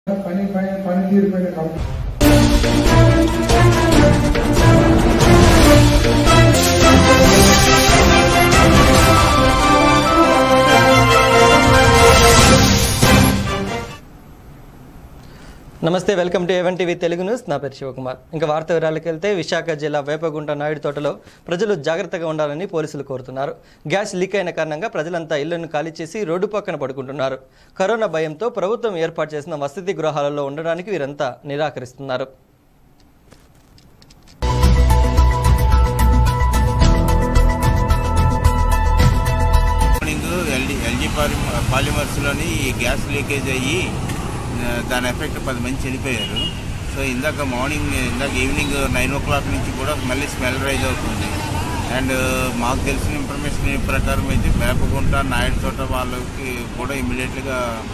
పని పైన పనితీరు పైన కం- నమస్తే welcome to A one TV Telugu news నా పేరు శివకుమార్ ఇంకా వార్త వివరాలకు వెళ్తే విశాఖ జిల్లా వేపగుంట నాయుడు తోటలో ప్రజలు జాగ్రత్తగా ఉండాలని పోలీసులు కోరుతున్నారు గ్యాస్ లీక్ అయిన కారణంగా ప్రజలంతా ఇళ్లను ఖాళీ చేసి రోడ్డు పక్కన పడుకుంటున్నారు కరోనా భయంతో ప్రభుత్వం ఏర్పాటు చేసిన వసతి గృహాలలో ఉండడానికి వీరంతా నిరాకరిస్తున్నారు మార్నింగ్ ఎల్జీ ఎల్జీ పాలిమర్స్లోని ఈ గ్యాస్ లీకేజ్ అయ్యి ఆ, దాని ఎఫెక్ట్ పది మంది చనిపోయారు సో ఇందాక మార్నింగ్ ఇందాక ఈవినింగ్ నైన్ ఓ క్లాక్ నుంచి కూడా మళ్ళీ స్మెల్ రైజ్ అవుతుంది అండ్ మాకు తెలిసిన ఇన్ఫర్మేషన్ ప్రకారం అయితే వేపగుంట నాయుడు తోట వాళ్ళకి కూడా ఇమీడియట్గా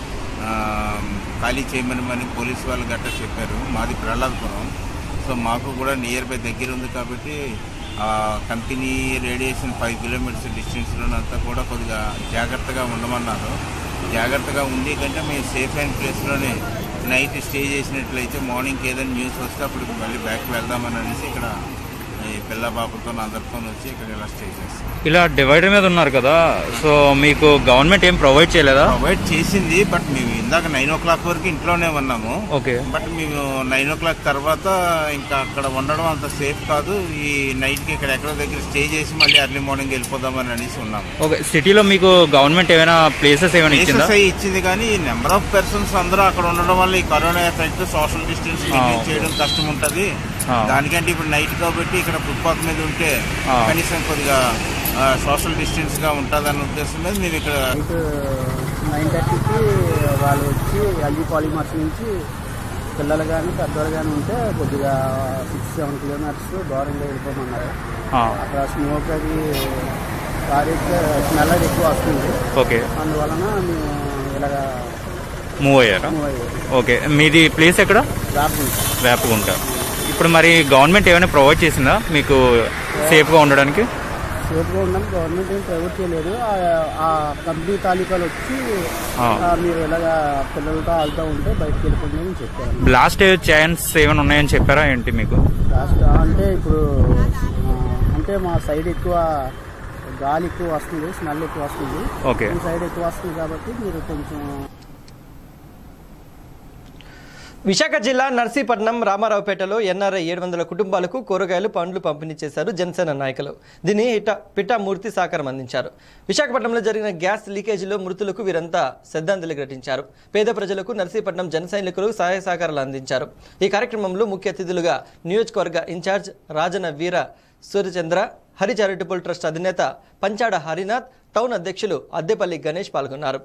ఖాళీ చేయమని మరి పోలీసు వాళ్ళు గట్రా చెప్పారు మాది ప్రహ్లాదపురం సో మాకు కూడా నియర్ బై దగ్గర ఉంది కాబట్టి ఆ కంపెనీ రేడియేషన్ ఫైవ్ కిలోమీటర్స్ డిస్టెన్స్లోనంతా కూడా కొద్దిగా జాగ్రత్తగా ఉండమన్నారు జాగ్రత్తగా ఉండి కంటే మేము సేఫ్ అయిన ప్లేస్లోనే నైట్ స్టే చేసినట్లయితే మార్నింగ్కి ఏదైనా న్యూస్ వస్తే అప్పుడు మళ్ళీ బ్యాక్ వెళ్దామని అనేసి ఇక్కడ ఈ పిల్ల పాపతో అందరితో వచ్చి ఇక్కడ ఇలా స్టే చేస్తాం ఇలా డివైడర్ మీద ఉన్నారు కదా సో మీకు గవర్నమెంట్ ఏం ప్రొవైడ్ చేయలేదా ప్రొవైడ్ చేసింది బట్ మేము ఇందాక నైన్ ఓ క్లాక్ వరకు ఇంట్లోనే ఉన్నాము ఓకే బట్ మేము నైన్ ఓ క్లాక్ తర్వాత ఇంకా అక్కడ ఉండడం అంత సేఫ్ కాదు ఈ నైట్కి ఇక్కడ ఎక్కడో దగ్గర స్టే చేసి మళ్ళీ ఎర్లీ మార్నింగ్ వెళ్ళిపోదామని అనేసి ఉన్నాము ఓకే సిటీలో మీకు గవర్నమెంట్ ఏమైనా ప్లేసెస్ ఏమైనా ఇచ్చిందా ఎస్ఎస్ఐ ఇచ్చింది కానీ నెంబర్ ఆఫ్ పర్సన్స్ అందరూ అక్కడ ఉండడం వల్ల ఈ corona effect social distance maintain okay. చేయడం కష్టం ఉంటది ఆ. దానికంటే ఇప్పుడు నైట్ కాబట్టి ఇక్కడ ఫుట్పాత్ మీద ఉంటే ఆ. కనీసం కొద్దిగా సోషల్ డిస్టెన్స్ గా ఉంటుందన్న ఉద్దేశం మీద మేము ఇక్కడ నైట్ నైన్ థర్టీకి వాళ్ళు వచ్చి ఎల్జీ పాలిమర్స్ నుంచి పిల్లలు కానీ పెద్దవాళ్ళు కానీ ఉంటే కొద్దిగా సిక్స్ సెవెన్ కిలోమీటర్స్ దూరంగా వెళ్ళిపోమన్నారు ఆ, అక్కడ స్మోక్ అది కారైతే స్మెల్ అది ఎక్కువ వస్తుంది ఓకే అందువలన మేము ఇలాగా మూవ్ అయ్యారా మూవ్ అయ్యాం ఓకే మీది ప్లేస్ ఎక్కడ రాకుండా వేపగుంట ఇప్పుడు మరి గవర్నమెంట్ ఏమైనా ప్రొవైడ్ చేసిందా మీకు సేఫ్గా ఉండడానికి సేఫ్గా ఉండడానికి గవర్నమెంట్ ఏం ప్రొవైడ్ చేయలేదు ఆ- ఆ కంపెనీ తాలూకాలు వచ్చి ఆ. ఆ, మీరు ఇలాగా పిల్లలతో ఆడుతూ ఉంటే బయటకు వెళ్ళిపోండి అని చెప్పారు బ్లాస్ట్ ఛాన్స్ ఏమైనా ఉన్నాయని చెప్పారా ఏంటి మీకు లాస్ట్ అంటే ఇప్పుడు ఆ, అంటే మా సైడ్ ఎక్కువ గాలి ఎక్కువ వస్తుంది స్మెల్ ఎక్కువ వస్తుంది ఓకే ఈ సైడ్ ఎక్కువ వస్తుంది కాబట్టి మీరు కొంచెం విశాఖ జిల్లా నర్సీపట్నం రామారావుపేటలో ఎన్ఆర్ఐ ఏడు వందల కుటుంబాలకు కూరగాయలు పండ్లు పంపిణీ చేశారు జనసేన నాయకులు దీన్ని ఇట పిఠామూర్తి సహకారం అందించారు విశాఖపట్నంలో జరిగిన గ్యాస్ లీకేజీలో మృతులకు వీరంతా శ్రద్ధాంజలి ఘటించారు పేద ప్రజలకు నర్సీపట్నం జన సైనికులు సహాయ సహకారాలు అందించారు ఈ కార్యక్రమంలో ముఖ్య అతిథులుగా నియోజకవర్గ in-charge Rajana Veera Suryachandra Hari charitable trust అధినేత పంచాడ హరినాథ్ టౌన్ అధ్యక్షులు అద్దెపల్లి గణేష్ పాల్గొన్నారు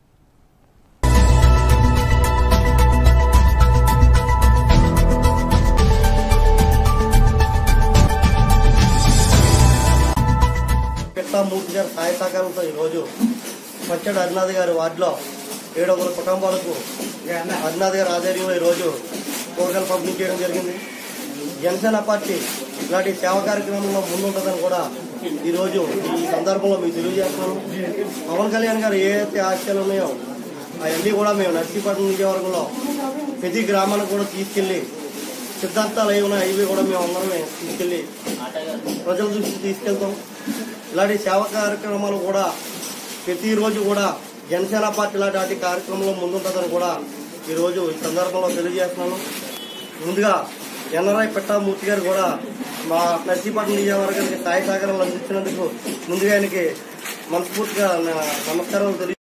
మూర్తి గారి సహాయ సహకారంతో ఈరోజు పచ్చడి హరినాథ్ గారి వార్డులో ఏడు వందల కుటుంబాలకు హరినాథ్ గారి ఆధ్వర్యంలో ఈరోజు కూరగాయలు పంపిణీ చేయడం జరిగింది జనసేన పార్టీ ఇలాంటి సేవా కార్యక్రమంలో ముందుంటుందని కూడా ఈరోజు ఈ సందర్భంలో మీకు తెలియజేస్తున్నాను పవన్ కళ్యాణ్ గారు ఏ అయితే ఆశయాలు ఉన్నాయో అవన్నీ కూడా మేము నర్సీపట్నం నియోజకవర్గంలో ప్రతి గ్రామానికి కూడా తీసుకెళ్లి సిద్ధాంతాలు అయి ఉన్నాయి అవి కూడా మేము అందరమే తీసుకెళ్లి ప్రజల దృష్టికి తీసుకెళ్తాం ఇలాంటి సేవా కార్యక్రమాలు కూడా ప్రతిరోజు కూడా జనసేన పార్టీ ఇలాంటి వాటి కార్యక్రమంలో ముందుంటుందని కూడా ఈరోజు ఈ సందర్భంలో తెలియజేస్తున్నాను ముందుగా ఎన్ఆర్ఐ పెట్టామూర్తి గారు కూడా మా నర్సీపట్నం నియోజకవర్గానికి సహాయ సహకారాలు అందించినందుకు ముందుగా ఆయనకి మనస్ఫూర్తిగా నా నమస్కారాలు తెలియ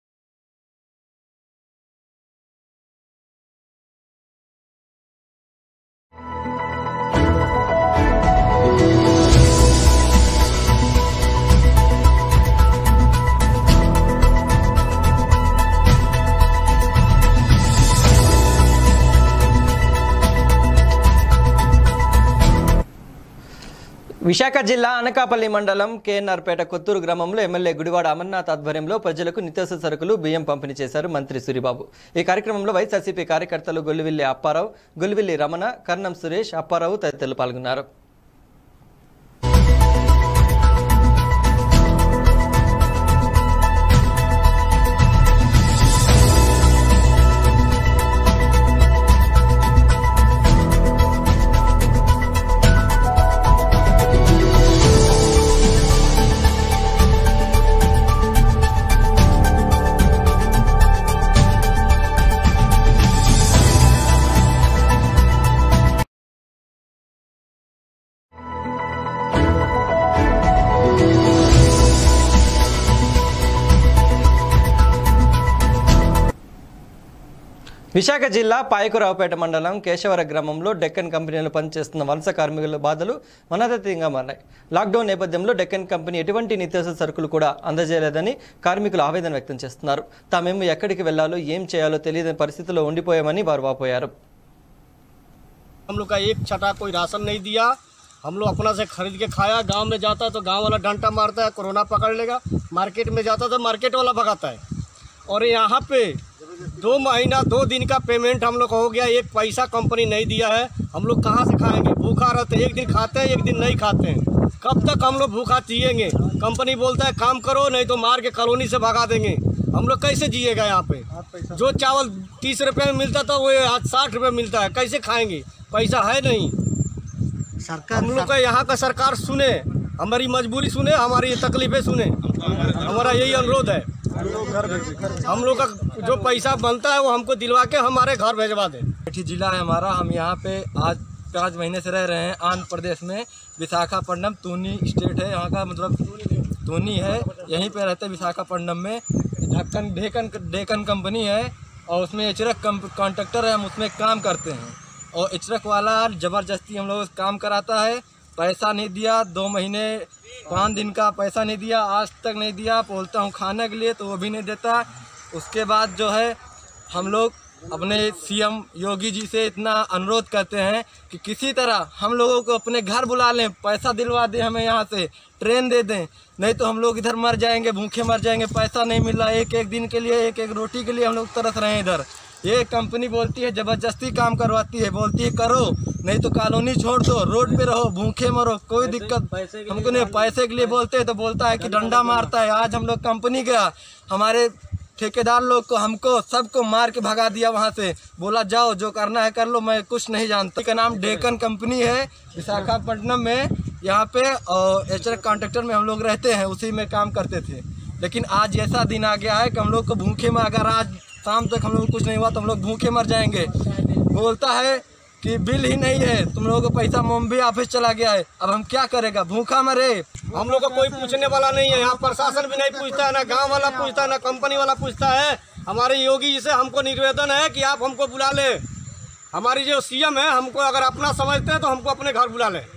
విశాఖ జిల్లా అనకాపల్లి మండలం కేఎన్ఆర్పేట కొత్తూరు గ్రామంలో ఎమ్మెల్యే గుడివాడ అమర్నాథ్ ఆధ్వర్యంలో ప్రజలకు నిత్యావసర సరుకులు బియ్యం పంపిణీ చేశారు మంత్రి సూరిబాబు ఈ కార్యక్రమంలో వైఎస్ఆర్సీపీ కార్యకర్తలు గొల్లివిల్లి అప్పారావు గొల్లివిల్లి రమణ కర్ణం సురేష్ అప్పారావు తదితరులు పాల్గొన్నారు విశాఖ జిల్లా పాయకురావుపేట మండలం కేశవర గ్రామంలో డెక్కన్ కంపెనీలో పనిచేస్తున్న వలస కార్మికుల బాధలు మనదతీయంగా మారాయి లాక్డౌన్ నేపథ్యంలో డెక్కన్ కంపెనీ ఎటువంటి నిత్యావసర సరుకులు కూడా అందజేయలేదని కార్మికులు ఆవేదన వ్యక్తం చేస్తున్నారు తామేమో ఎక్కడికి వెళ్లాలో ఏం చేయాలో తెలియని పరిస్థితిలో ఉండిపోయామని వారు వాపోయారు हम लोग का एक छटा कोई राशन नहीं दिया हम लोग अपना से खरीद के खाया गांव में जाता है तो गांव वाला डंटा मारता है कोरोना पकड़ लेगा मार्केट में जाता है तो मार्केट वाला भगाता है और यहाँ पे दो महीना दो दिन का पेमेंट हम लोग का हो गया एक पैसा कंपनी नहीं दिया है हम लोग कहाँ से खाएंगे भूखा रहते हैं एक दिन खाते हैं एक दिन नहीं खाते हैं कब तक हम लोग भूखा जिएंगे कंपनी बोलता है काम करो नहीं तो मार के कॉलोनी से भगा देंगे हम लोग कैसे जिएगा यहाँ पे जो चावल तीस रुपए में मिलता था वो आज साठ रुपए मिलता है कैसे खाएंगे पैसा है नहीं हम लोग का यहाँ का सरकार सुने हमारी मजबूरी सुने हमारी ये तकलीफें सुने हमारा यही अनुरोध है हम लोग का जो पैसा बनता है वो हमको दिलवा के हमारे घर भेजवा दे मेठी जिला है हमारा हम यहाँ पे आज पाँच महीने से रह रहे हैं आंध्र प्रदेश में विशाखापट्टनम तूनी स्टेट है यहाँ का मतलब तूनी है यहीं पे रहते हैं विशाखापट्टनम में ढक्कन ढेकन डेकन कंपनी है और उसमें एचरक कॉन्ट्रैक्टर है हम उसमें काम करते हैं और एचरक वाला ज़बरदस्ती हम लोग काम कराता है पैसा नहीं दिया दो महीने पाँच दिन का पैसा नहीं दिया आज तक नहीं दिया बोलता हूँ खाने के लिए तो वो भी नहीं देता उसके बाद जो है हम लोग अपने सीएम योगी जी से इतना अनुरोध करते हैं कि किसी तरह हम लोगों को अपने घर बुला लें पैसा दिलवा दें हमें यहाँ से ट्रेन दे दें नहीं तो हम लोग इधर मर जाएंगे भूखे मर जाएंगे पैसा नहीं मिल रहा एक एक दिन के लिए एक एक रोटी के लिए हम लोग तरस रहे हैं इधर ये कंपनी बोलती है ज़बरदस्ती काम करवाती है बोलती है करो नहीं तो कॉलोनी छोड़ दो रोड पे रहो भूखे मरो कोई दिक्कत हमको नहीं पैसे के लिए बोलते हैं तो बोलता है कि डंडा मारता है आज हम लोग कंपनी गया हमारे ठेकेदार लोग को हमको सबको मार के भगा दिया वहाँ से बोला जाओ जो करना है कर लो मैं कुछ नहीं जानता का नाम डेकन कंपनी है विशाखापट्टनम में यहाँ पे और एच कॉन्ट्रेक्टर में हम लोग रहते हैं उसी में काम करते थे लेकिन आज ऐसा दिन आ गया है कि हम लोग को भूखे में अगर आज शाम तक हम लोग को कुछ नहीं हुआ तो हम लोग भूखे मर जाएंगे बोलता है कि बिल ही नहीं है तुम लोगों को पैसा मुंबई ऑफिस चला गया है अब हम क्या करेगा भूखा मरे हम लोग को कोई पूछने वाला नहीं है यहाँ प्रशासन भी नहीं पूछता है ना गांव वाला पूछता है ना कंपनी वाला पूछता है हमारे योगी जी से हमको निवेदन है कि आप हमको बुला ले हमारी जो सीएम है हमको अगर अपना समझते हैं तो हमको अपने घर बुला ले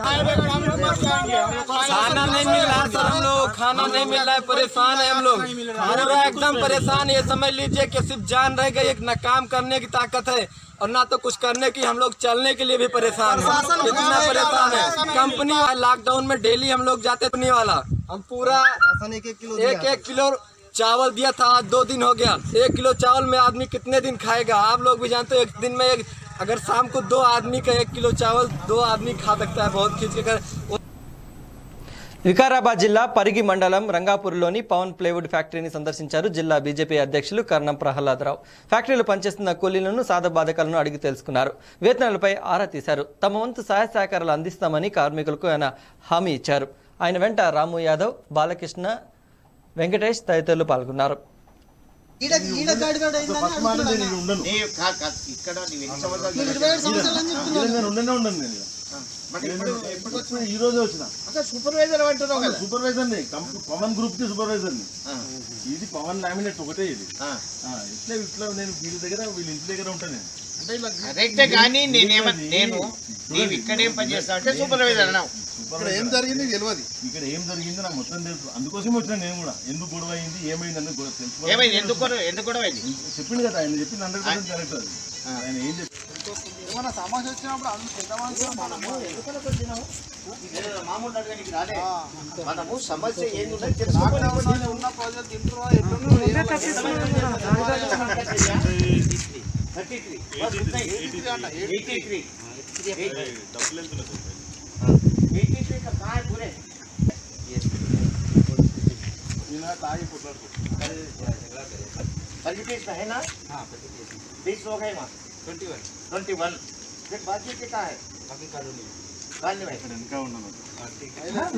खाना नहीं मिल रहा है सर हम लोग खाना नहीं मिल रहा है परेशान है हम लोग पूरा एकदम परेशान है ये समझ लीजिए कि सिर्फ जान रह गई एक न काम करने की ताकत है और ना तो कुछ करने की हम लोग चलने के लिए भी परेशान है इतना परेशान है कंपनी लॉकडाउन में डेली हम लोग जाते कंपनी वाला हम पूरा एक एक किलो एक एक किलो चावल दिया था आज दो दिन हो गया एक किलो चावल में आदमी कितने दिन खाएगा आप लोग भी जानते हो एक दिन में एक अगर शाम को दो आदमी का एक किलो चावल दो आदमी खा सकता है बहुत खींच के कर వికారాబాద్ జిల్లా పరిగి మండలం రంగాపూర్లోని పవన్ ప్లేవుడ్ ఫ్యాక్టరీని సందర్శించారు జిల్లా బీజేపీ అధ్యక్షులు కర్ణం ప్రహ్లాదరావు ఫ్యాక్టరీలో పనిచేస్తున్న కూలీలను సాధబాధకాలను అడిగి తెలుసుకున్నారు వేతనాలపై ఆరా తీశారు తమ వంతు సహాయ సహకారాలు అందిస్తామని కార్మికులకు ఆయన హామీ ఇచ్చారు ఆయన వెంట రాము యాదవ్ బాలకృష్ణ వెంకటేష్ తదితరులు పాల్గొన్నారు నేను ఉండనే ఉండను నేను ఇక్కడ. ఈ రోజే వచ్చిన సూపర్వైజర్ అంటున్నావు కదా సూపర్వైజర్ పవన్ గ్రూప్ కి సూపర్వైజర్ ఇది పవన్ లామినేట్ ఒకటే ఇది ఆ, ఇట్లా ఇట్లా నేను వీళ్ళ దగ్గర వీళ్ళ ఇంటి దగ్గర ఉంటాను నేను కరెక్టే కానీ నేనేమ నేను నీవు ఇక్కడేం పని చేస్తావు అంటే సూపర్వైజర్ అన్నావు ఇక్కడ ఏం జరిగింది తెలియదు ఇక్కడ ఏం జరిగింది నాకు మొత్తం తెలుసు అందుకోసం వచ్చిన నేను కూడా ఎందుకు గొడవ అయింది ఏమైంది అన్నది కూడా తెలుసుకోవాలి ఏమైంది ఎందుకు కూడా- ఎందుకు కూడా అయింది చెప్పింది కదా ఆయన చెప్పింది హండ్రెడ్ పర్సెంట్ కరెక్ట్ అది ఆయన ఏం చెప్పి మామూలు అడగడానికి రాలే మనము సమస్య ఏంది ఉన్నది తెలుసుకోవాలి thirty three eighty three eighty three का कहाँ है पूरे सर्विटेज में है ना बीस लोग हैं वहाँ ट्वेंटी वन ट्वेंटी वन फिर बाकी के कहाँ है बाकी कॉलोनी कॉलोनी में ఇంకా ఉన్నాను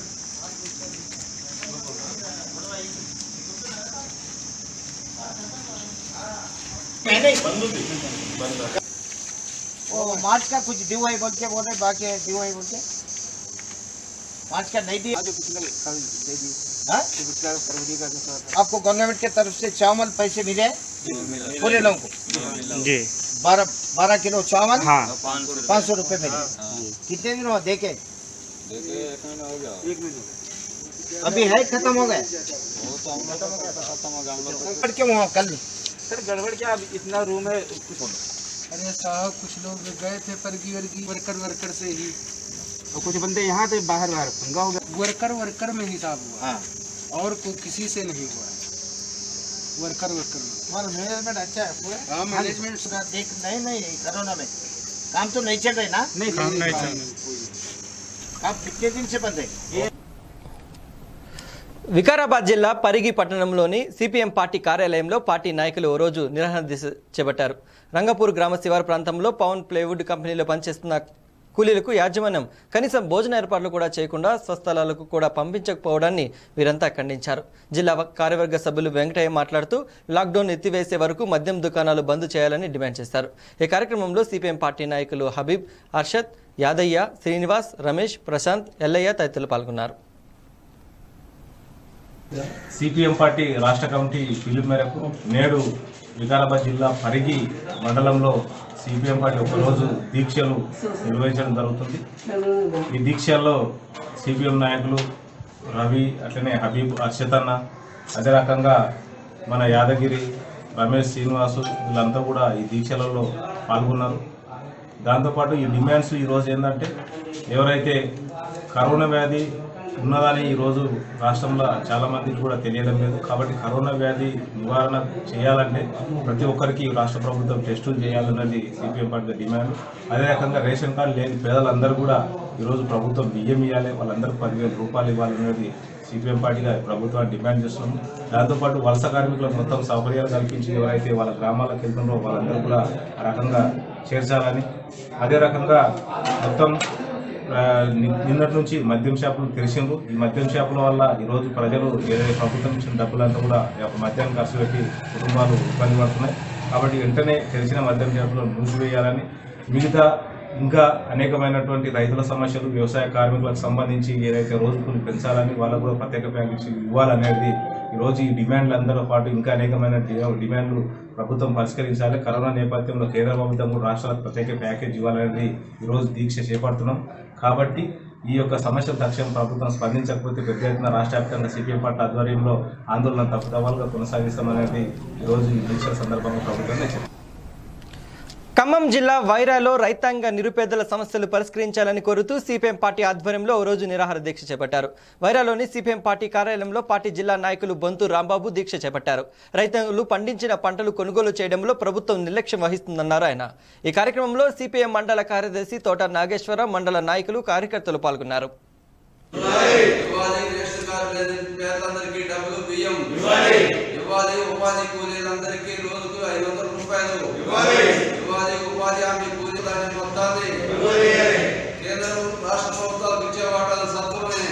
वो मार्च का कुछ ड्यू है बोल के बोल रहे बाकी है ड्यू है बोल के मार्च का नहीं दी हाँ? आपको गवर्नमेंट के तरफ से चावल पैसे मिले पूरे लोगों को जी बारह बारह किलो चावल हाँ पाँच सौ रुपये मिले कितने दिन हुआ देखे अभी है खत्म हो गए गड़बड़ क्यों हुआ कल सर गड़बड़ क्या अब इतना रूम है कुछ अरे साहब कुछ लोग गए थे परगी वर्गी वर्कर वर्कर से ही और कुछ बंदे यहाँ थे बाहर बाहर पंगा हो गया वर्कर वर्कर में हिसाब हुआ हाँ और कोई किसी से नहीं हुआ है वर्कर वर्कर में हमारा मैनेजमेंट अच्छा है पूरा हाँ मैनेजमेंट पूरा देख नहीं नहीं कोरोना में काम तो नहीं चल रहे ना नहीं काम नहीं चल रहा। आप कितने दिन से बंद है ये వికారాబాద్ జిల్లా పరిగి పట్టణంలోని సిపిఎం పార్టీ కార్యాలయంలో పార్టీ నాయకులు ఓ రోజు నిరసన దిశ చేపట్టారు రంగపూర్ గ్రామ శివారు ప్రాంతంలో పవన్ ప్లేవుడ్ కంపెనీలో పనిచేస్తున్న కూలీలకు యాజమాన్యం కనీసం భోజన ఏర్పాట్లు కూడా చేయకుండా స్వస్థలాలకు కూడా పంపించకపోవడాన్ని వీరంతా ఖండించారు జిల్లా కార్యవర్గ సభ్యులు వెంకటయ్య మాట్లాడుతూ లాక్డౌన్ ఎత్తివేసే వరకు మద్యం దుకాణాలు బంద్ చేయాలని డిమాండ్ చేశారు ఈ కార్యక్రమంలో సిపిఎం పార్టీ నాయకులు హబీబ్ అర్షద్ యాదయ్య శ్రీనివాస్ రమేష్ ప్రశాంత్ ఎల్లయ్య తదితరులు పాల్గొన్నారు సిపిఎం పార్టీ రాష్ట్ర కమిటీ పిలుపు మేరకు నేడు వికారాబాద్ జిల్లా పరిగి మండలంలో సిపిఎం పార్టీ ఒకరోజు దీక్షలు నిర్వహించడం జరుగుతుంది ఈ దీక్షల్లో సిపిఎం నాయకులు రవి అట్లనే హబీబ్ అర్షత్ అన్న అదే రకంగా మన యాదగిరి రమేష్ శ్రీనివాసు వీళ్ళంతా కూడా ఈ దీక్షలలో పాల్గొన్నారు దాంతోపాటు ఈ డిమాండ్స్ ఈరోజు ఏంటంటే ఎవరైతే కరోనా వ్యాధి ఉన్నదని ఈరోజు రాష్ట్రంలో చాలా మందికి కూడా తెలియడం లేదు కాబట్టి కరోనా వ్యాధి నివారణ చేయాలంటే ప్రతి ఒక్కరికి ఈ రాష్ట్ర ప్రభుత్వం టెస్టులు చేయాలన్నది సిపిఎం పార్టీ డిమాండ్ అదే రకంగా రేషన్ కార్డు లేని పేదలందరూ కూడా ఈరోజు ప్రభుత్వం బియ్యం ఇవ్వాలి వాళ్ళందరూ పదివేల రూపాయలు ఇవ్వాలనేది సిపిఎం పార్టీగా ప్రభుత్వాన్ని డిమాండ్ చేస్తుంది దాంతోపాటు వలస కార్మికులకు మొత్తం సౌకర్యాలు కల్పించి ఎవరైతే వాళ్ళ గ్రామాలకు వెళ్తున్నారో వాళ్ళందరూ కూడా ఆ రకంగా చేర్చాలని అదే రకంగా మొత్తం ఆ, ని- నిన్నటి నుంచి మద్యం షాపులు తెరిచిండ్రు ఈ మద్యం షాపుల వల్ల ఈరోజు ప్రజలు ఏదైతే ప్రభుత్వం ఇచ్చిన డబ్బులంతా కూడా ఈ యొక్క మద్యాన్ని ఖర్చు పెట్టి కుటుంబాలు ఇబ్బంది పడుతున్నాయి కాబట్టి వెంటనే తెరిచిన మద్యం షాపులను మూసివేయాలని మిగతా ఇంకా అనేకమైనటువంటి రైతుల సమస్యలు వ్యవసాయ కార్మికులకు సంబంధించి ఏదైతే రోజు కూలి పెంచాలని వాళ్ళకు కూడా ప్రత్యేక ప్యాకేజీ ఇవ్వాలనేది ఈ రోజు ఈ డిమాండ్లందరితో పాటు ఇంకా అనేకమైన డి- డిమాండ్లు ప్రభుత్వం పరిష్కరించాలి కరోనా నేపథ్యంలో కేంద్ర ప్రభుత్వం కూడా రాష్ట్రాలకు ప్రత్యేక ప్యాకేజ్ ఇవ్వాలనేది ఈరోజు దీక్ష చేపడుతున్నాం కాబట్టి ఈ యొక్క సమస్యలు తక్షణం ప్రభుత్వం స్పందించకపోతే పెద్ద ఎత్తున రాష్ట్ర వ్యాప్తంగా సిపిఎం పార్టీ ఆధ్వర్యంలో ఆందోళన తప్పుదవాలుగా కొనసాగిస్తామనేది ఈరోజు ఈ దీక్ష సందర్భంగా ప్రభుత్వం హెచ్చరించింది. ఖమ్మం జిల్లా వైరాలో రైతాంగ నిరుపేదల సమస్యలు పరిష్కరించాలని కోరుతూ సిపిఎం పార్టీ ఆధ్వర్యంలో ఓ రోజు నిరాహార దీక్ష చేపట్టారు వైరాలోని సిపిఎం పార్టీ కార్యాలయంలో పార్టీ జిల్లా నాయకులు బొంతు రాంబాబు దీక్ష చేపట్టారు రైతాంగులు పండించిన పంటలు కొనుగోలు చేయడంలో ప్రభుత్వం నిర్లక్ష్యం వహిస్తుందన్నారు ఆయన ఈ కార్యక్రమంలో సిపిఎం మండల కార్యదర్శి తోట నాగేశ్వర మండల నాయకులు కార్యకర్తలు పాల్గొన్నారు ఇవ్వాలి రేషన్ కార్డు లేని పేదలందరికీ డబ్బులు బియ్యం ఇవ్వాలి ఇవ్వాలి ఉపాధి కూలీలందరికీ రోజుకు ఐదు వందల రూపాయలు ఇవ్వాలి ఇవ్వాలి ఉపాధి హామీ కూలీ దాని మొత్తాన్ని కేంద్రం రాష్ట్ర ప్రభుత్వాలకు ఇచ్చే వాటాలు సత్వమే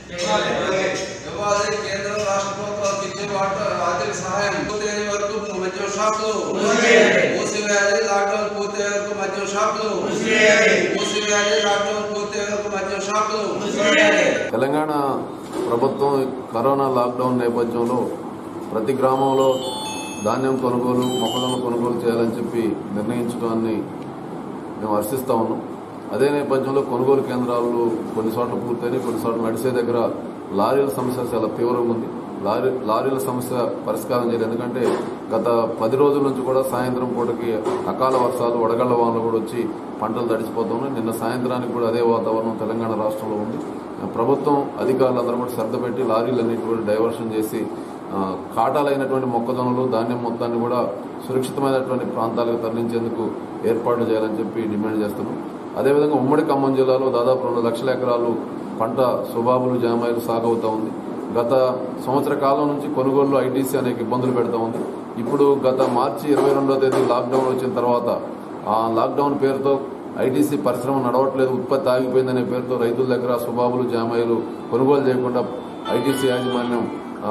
ఇవ్వాలి కేంద్రం రాష్ట్ర ప్రభుత్వాలకు ఇచ్చే వాటా ఆర్థిక సహాయం పూర్తయ్యే వరకు మద్యం షాపులు మూసివేయాలి లాక్డౌన్ పూర్తయ్యే వరకు మద్యం షాపులు మూసివేయాలి లాక్డౌన్ పూర్తయ్యే వరకు మద్యం షాపులు తెలంగాణ ప్రభుత్వం కరోనా లాక్డౌన్ నేపథ్యంలో ప్రతి గ్రామంలో ధాన్యం కొనుగోలు మొక్కజొన్న కొనుగోలు చేయాలని చెప్పి నిర్ణయించడాన్ని మేము హర్షిస్తా ఉన్నాం అదే నేపథ్యంలో కొనుగోలు కేంద్రాలు కొన్ని చోట్ల పూర్తయినాయి కొన్ని చోట్ల నడిచే దగ్గర లారీల సమస్య చాలా తీవ్రంగా ఉంది లారీ లారీల సమస్య పరిష్కారం చేయలేదు ఎందుకంటే గత పది రోజుల నుంచి కూడా సాయంత్రం పూటకి అకాల వర్షాలు వడగళ్ల వానలు కూడా వచ్చి పంటలు తడిచిపోతున్నాయి నిన్న సాయంత్రానికి కూడా అదే వాతావరణం తెలంగాణ రాష్ట్రంలో ఉంది ప్రభుత్వం అధికారులందరూ కూడా శ్రద్ధ పెట్టి లారీలన్నిటి కూడా డైవర్షన్ చేసి ఆ, కాటాలైనటువంటి మొక్కజొన్నలు ధాన్యం మొత్తాన్ని కూడా సురక్షితమైనటువంటి ప్రాంతాలకు తరలించేందుకు ఏర్పాట్లు చేయాలని చెప్పి డిమాండ్ చేస్తున్నాం అదేవిధంగా ఉమ్మడి ఖమ్మం జిల్లాలో దాదాపు రెండు లక్షల ఎకరాలు పంట సుబాబులు జామాయిలు సాగు అవుతా ఉంది గత సంవత్సర కాలం నుంచి కొనుగోలు ఐటీసీ అనేక ఇబ్బందులు పెడతా ఉంది ఇప్పుడు గత మార్చి ఇరవై రెండో తేదీ లాక్డౌన్ వచ్చిన తర్వాత ఆ లాక్డౌన్ పేరుతో ఐటీసీ పరిశ్రమ నడవట్లేదు ఉత్పత్తి ఆగిపోయిందనే పేరుతో రైతుల దగ్గర సుబాబులు జామాయిలు కొనుగోలు చేయకుండా ఐటీసీ యాజమాన్యం ఆ,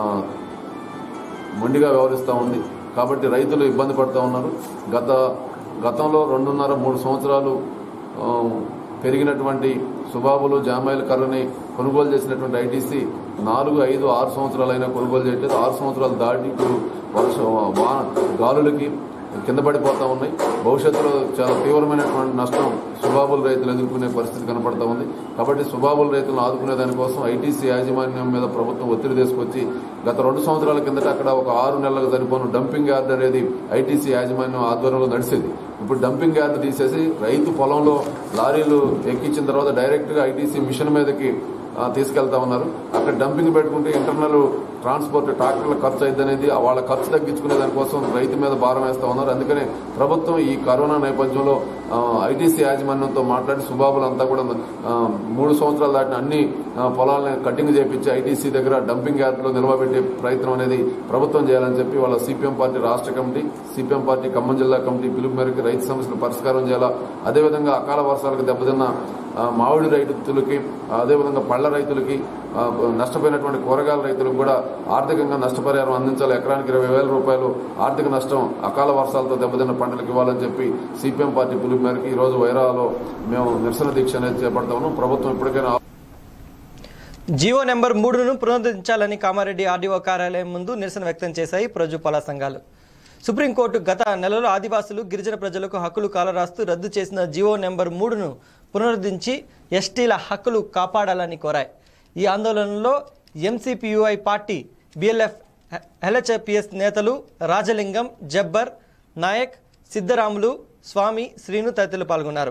మొండిగా వ్యవహరిస్తూ ఉంది కాబట్టి రైతులు ఇబ్బంది పడుతూ ఉన్నారు గత గతంలో రెండున్నర మూడు సంవత్సరాలు ఆ, పెరిగినటువంటి సుబాబులు జామాయిల కర్రని కొనుగోలు చేసినటువంటి ఐటీసీ నాలుగు ఐదు ఆరు సంవత్సరాలైనా కొనుగోలు చేయట్లేదు ఆరు సంవత్సరాలు దాటి ఇప్పుడు వర్ష వాన గాలులకి కింద పడిపోతా ఉన్నాయి భవిష్యత్తులో చాలా తీవ్రమైనటువంటి నష్టం సుబాబుల్ రైతులు ఎదుర్కొనే పరిస్థితి కనపడతా ఉంది కాబట్టి సుబాబుల్ రైతులను ఆదుకునే దానికోసం ఐటీసీ యాజమాన్యం మీద ప్రభుత్వం ఒత్తిడి తీసుకొచ్చి గత రెండు సంవత్సరాల కిందట అక్కడ ఒక ఆరు నెలలకు సరిపోను డంపింగ్ యార్డ్ అనేది ఐటీసీ యాజమాన్యం ఆధ్వర్యంలో నడిచేది ఇప్పుడు డంపింగ్ యార్డ్ తీసేసి రైతు పొలంలో లారీలు ఎక్కించిన తర్వాత డైరెక్ట్ గా ఐటీసీ మిషన్ మీదకి ఆ, తీసుకెళ్తా ఉన్నారు అక్కడ డంపింగ్ పెట్టుకుంటే ఇంటర్నల్ ట్రాన్స్పోర్ట్ ట్రాక్టర్ల ఖర్చు అయింది అనేది వాళ్ళ ఖర్చు తగ్గించుకునే దానికోసం రైతు మీద భారం వేస్తా ఉన్నారు అందుకనే ప్రభుత్వం ఈ కరోనా నేపథ్యంలో ఐటీసీ యాజమాన్యంతో మాట్లాడి సుబాబులంతా కూడా ఆ, మూడు సంవత్సరాలు దాటిన అన్ని ఆ, పొలాలను కటింగ్ చేపించి ఐటీసీ దగ్గర డంపింగ్ యార్డ్లో నిలవబెట్టే ప్రయత్నం అనేది ప్రభుత్వం చేయాలని చెప్పి వాళ్ళ సిపిఎం పార్టీ రాష్ట్ర కమిటీ సిపిఎం పార్టీ ఖమ్మం జిల్లా కమిటీ పిలుపు మేరకు రైతు సమస్యలు పరిష్కారం చేయాలా అదేవిధంగా అకాల వర్షాలకు దెబ్బతిన్న ఆ, మామిడి రైతులకి అదేవిధంగా పళ్ళ రైతులకి ఆ, నష్టపోయినటువంటి కూరగాయల రైతులకు కూడా ఆర్థికంగా నష్టపరిహారం అందించాలి ఎకరానికి ఇరవై వేల రూపాయలు ఆర్థిక నష్టం అకాల వర్షాలతో దెబ్బతిన్న పంటలకు ఇవ్వాలని చెప్పి సిపిఎం పార్టీ పిలుపు మేరకు ఈ రోజు వైరాలో మేము నిరసన దీక్ష అనేది చేపడతా ఉన్నాం ప్రభుత్వం ఇప్పటికైనా జీవో నెంబర్ మూడును పునరుద్ధరించాలని కామారెడ్డి ఆర్డీఓ కార్యాలయం ముందు నిరసన వ్యక్తం చేశాయి ప్రజుపాల సంఘాలు సుప్రీంకోర్టు గత నెలలో ఆదివాసులు గిరిజన ప్రజలకు హక్కులు కాలరాస్తూ రద్దు చేసిన జీవో నెంబర్ మూడును పునరుద్ధరించి ఎస్టీల హక్కులు కాపాడాలని కోరాయి ఈ ఆందోళనలో ఎంసీపీయూఐ పార్టీ బిఎల్ఎఫ్ ఎల్హెచ్పిఎస్ నేతలు రాజలింగం జబ్బర్ నాయక్ సిద్ధరాములు స్వామి శ్రీను తదితరులు పాల్గొన్నారు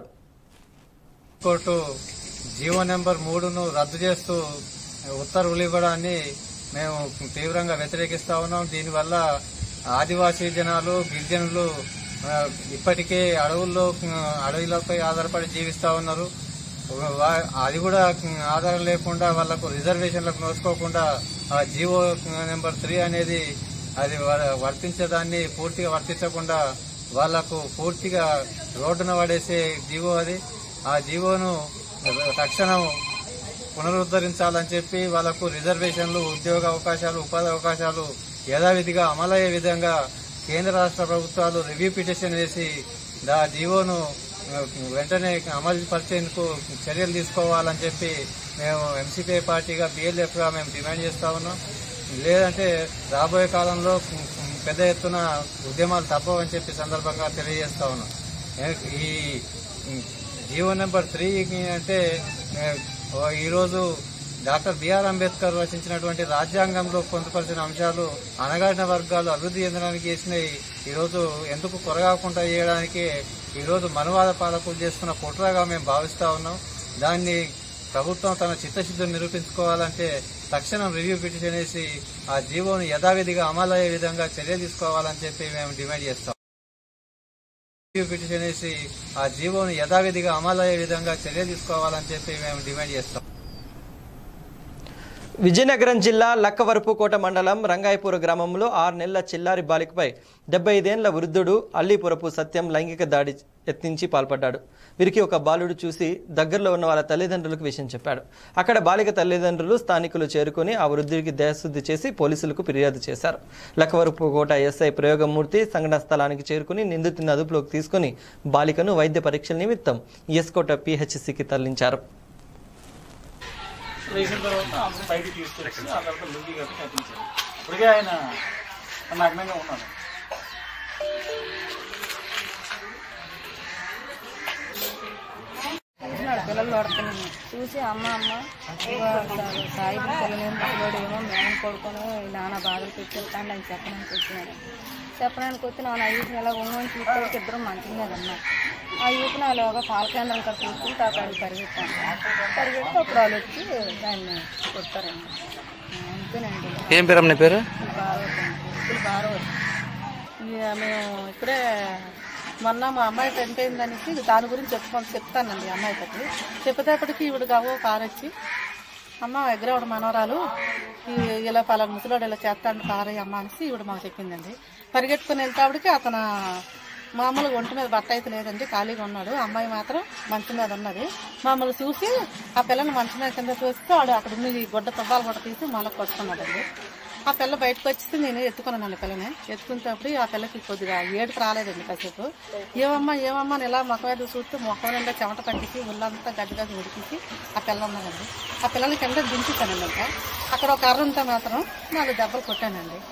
కోర్టు జీవో నెంబర్ మూడును రద్దు చేస్తూ ఉత్తర్వులు ఇవ్వడాన్ని మేము తీవ్రంగా వ్యతిరేకిస్తా ఉన్నాం దీనివల్ల ఆదివాసీ జనాలు గిరిజనులు ఆ, ఇప్పటికే అడవుల్లో ఆ, అడవులపై ఆధారపడి జీవిస్తా ఉన్నారు వా- అది కూడా ఆధారం లేకుండా వాళ్ళకు రిజర్వేషన్లకు నోసుకోకుండా ఆ జీవో నెంబర్ త్రీ అనేది అది వ- వర్తించేదాన్ని పూర్తిగా వర్తించకుండా వాళ్లకు పూర్తిగా రోడ్డున పడేసే జీవో అది ఆ జీవోను తక్షణం పునరుద్ధరించాలని చెప్పి వాళ్లకు రిజర్వేషన్లు ఉద్యోగ అవకాశాలు ఉపాధి అవకాశాలు యథావిధిగా అమలయ్యే విధంగా కేంద్ర రాష్ట్ర ప్రభుత్వాలు రివ్యూ పిటిషన్ వేసి దా జీవోను ఆ, వెంటనే అమలు పరిచేందుకు చర్యలు తీసుకోవాలని చెప్పి మేము ఎంసీపీ పార్టీగా బిఎల్ఎఫ్ గా మేము డిమాండ్ చేస్తా ఉన్నాం లేదంటే రాబోయే కాలంలో పెద్ద ఎత్తున ఉద్యమాలు తప్పవని చెప్పి సందర్భంగా తెలియజేస్తా ఉన్నాం ఏ- ఈ జీవో నెంబర్ త్రీ అంటే ఏ, ఓ ఈరోజు డాక్టర్ బిఆర్ అంబేద్కర్ రచించినటువంటి రాజ్యాంగంలో పొందుపరిచిన అంశాలు అణగారిన వర్గాలు అభివృద్ధి చెందడానికి చేసినవి ఈరోజు ఎందుకు కొరగాకుండా చేయడానికి ఈరోజు మనువాద పాలకులు చేస్తున్న కుట్రగా మేము భావిస్తా ఉన్నాం దాన్ని ప్రభుత్వం తన చిత్తశుద్ధిని నిరూపించుకోవాలంటే తక్షణం రివ్యూ పిటిషన్ వేసి ఆ జీవోను యథావిధిగా అమలయ్యే విధంగా చర్య తీసుకోవాలని చెప్పి మేము డిమాండ్ చేస్తాం రివ్యూ పిటిషన్ వేసి ఆ జీవోను యథావిధిగా అమలయ్యే విధంగా చర్య తీసుకోవాలని చెప్పి మేము డిమాండ్ చేస్తాం విజయనగరం జిల్లా లక్కవరపుకోట మండలం రంగాయపుర గ్రామంలో ఆరు నెలల చిల్లారి బాలికపై డెబ్బై ఐదేండ్ల వృద్ధుడు అల్లీపురపు సత్యం లైంగిక దాడి యత్నించి పాల్పడ్డాడు వీరికి ఒక బాలుడు చూసి దగ్గరలో ఉన్న వాళ్ళ తల్లిదండ్రులకు విషయం చెప్పాడు అక్కడ బాలిక తల్లిదండ్రులు స్థానికులు చేరుకుని ఆ వృద్ధుడికి దేహశుద్ధి చేసి పోలీసులకు ఫిర్యాదు చేశారు లక్కవరపుకోట ఎస్ఐ ప్రయోగమూర్తి సంఘటన స్థలానికి చేరుకుని నిందితుని అదుపులోకి తీసుకుని బాలికను వైద్య పరీక్షల నిమిత్తం ఎస్కోట పిహెచ్సికి తరలించారు వేసిన తర్వాత అప్పుడు బయటికి తీసుకొచ్చి ఆ తర్వాత లుంగి కట్టి కట్టించారు ఇప్పటికే ఆయన నగ్నంగా ఉన్నాడు చూసినాడు పిల్లలు పడుతున్నాను చూసి అమ్మ అమ్మ ఇగో సాయి పిల్లలు ముసలోడు ఏమో మేము కొడుకొని నాన్న బాధలు తెచ్చేస్తాను అని చెప్పడానికి వచ్చినాడు చెప్పడానికి వచ్చి నాన్న ఐదు నెల ఉంగని చూసుకోవడానికి ఇద్దరు మంచిగా ఉన్నారు ఆ యూత్ నాలోగా పాల కేంద్రం ఇక్కడ తీసుకుంటే అక్కడికి పరిగెత్తాను పరిగెత్తి అప్పుడు వాళ్ళు వచ్చి దాన్ని కొడతారండి అంతేనండి ఏం పేరు అమ్మ నీ పేరు భారవతం ఇప్పుడు భారవతం ఇక మేము ఇక్కడే మొన్న మా అమ్మాయి టెంట్ అయిందనేసి దాని గురించి చెప్పుకొని చెప్తానండి అమ్మాయికి చెప్పేటప్పటికి ఈవిడ గవ్వ కారు వచ్చి అమ్మ ఎగ్రవడ మనవరాలు ఈ- ఇలా పలానా ముసలోడు ఇలా చేస్తాడు కారయ్య అమ్మ అనేసి ఈవిడ మాకు చెప్పిందండి పరిగెట్టుకుని వెళ్తాడికి అతను మామూలుగా ఒంటి మీద బట్ట అయితే లేదండి ఖాళీగా ఉన్నాడు అమ్మాయి మాత్రం మంచం మీద ఉన్నది మమ్మల్ని చూసి ఆ పిల్లని మంచం మీద కింద చూస్తే వాడు అక్కడ ఉన్న ఈ గుడ్డ తువ్వాలు కూడా తీసి మొలకు కొట్టుకున్నాడండి ఆ పిల్ల బయటకు వచ్చి నేను ఎత్తుకున్నాను పిల్లని ఎత్తుకునేటప్పుడు ఆ పిల్లకి కొద్దిగా ఏడుపు రాలేదండి కాసేపు ఏమమ్మా ఏమమ్మా అని ఇలా ముఖం మీద చూస్తే ముఖం నిండా చెమట పట్టికి ఒళ్ళంతా గడ్డి గడ్డి ఉడికిసి ఆ పిల్ల ఉన్నదండి ఆ పిల్లని కింద దించుతానండి ఇంకా అక్కడ ఒక కర్ర ఉంటే మాత్రం నాలుగు దెబ్బలు కొట్టానండి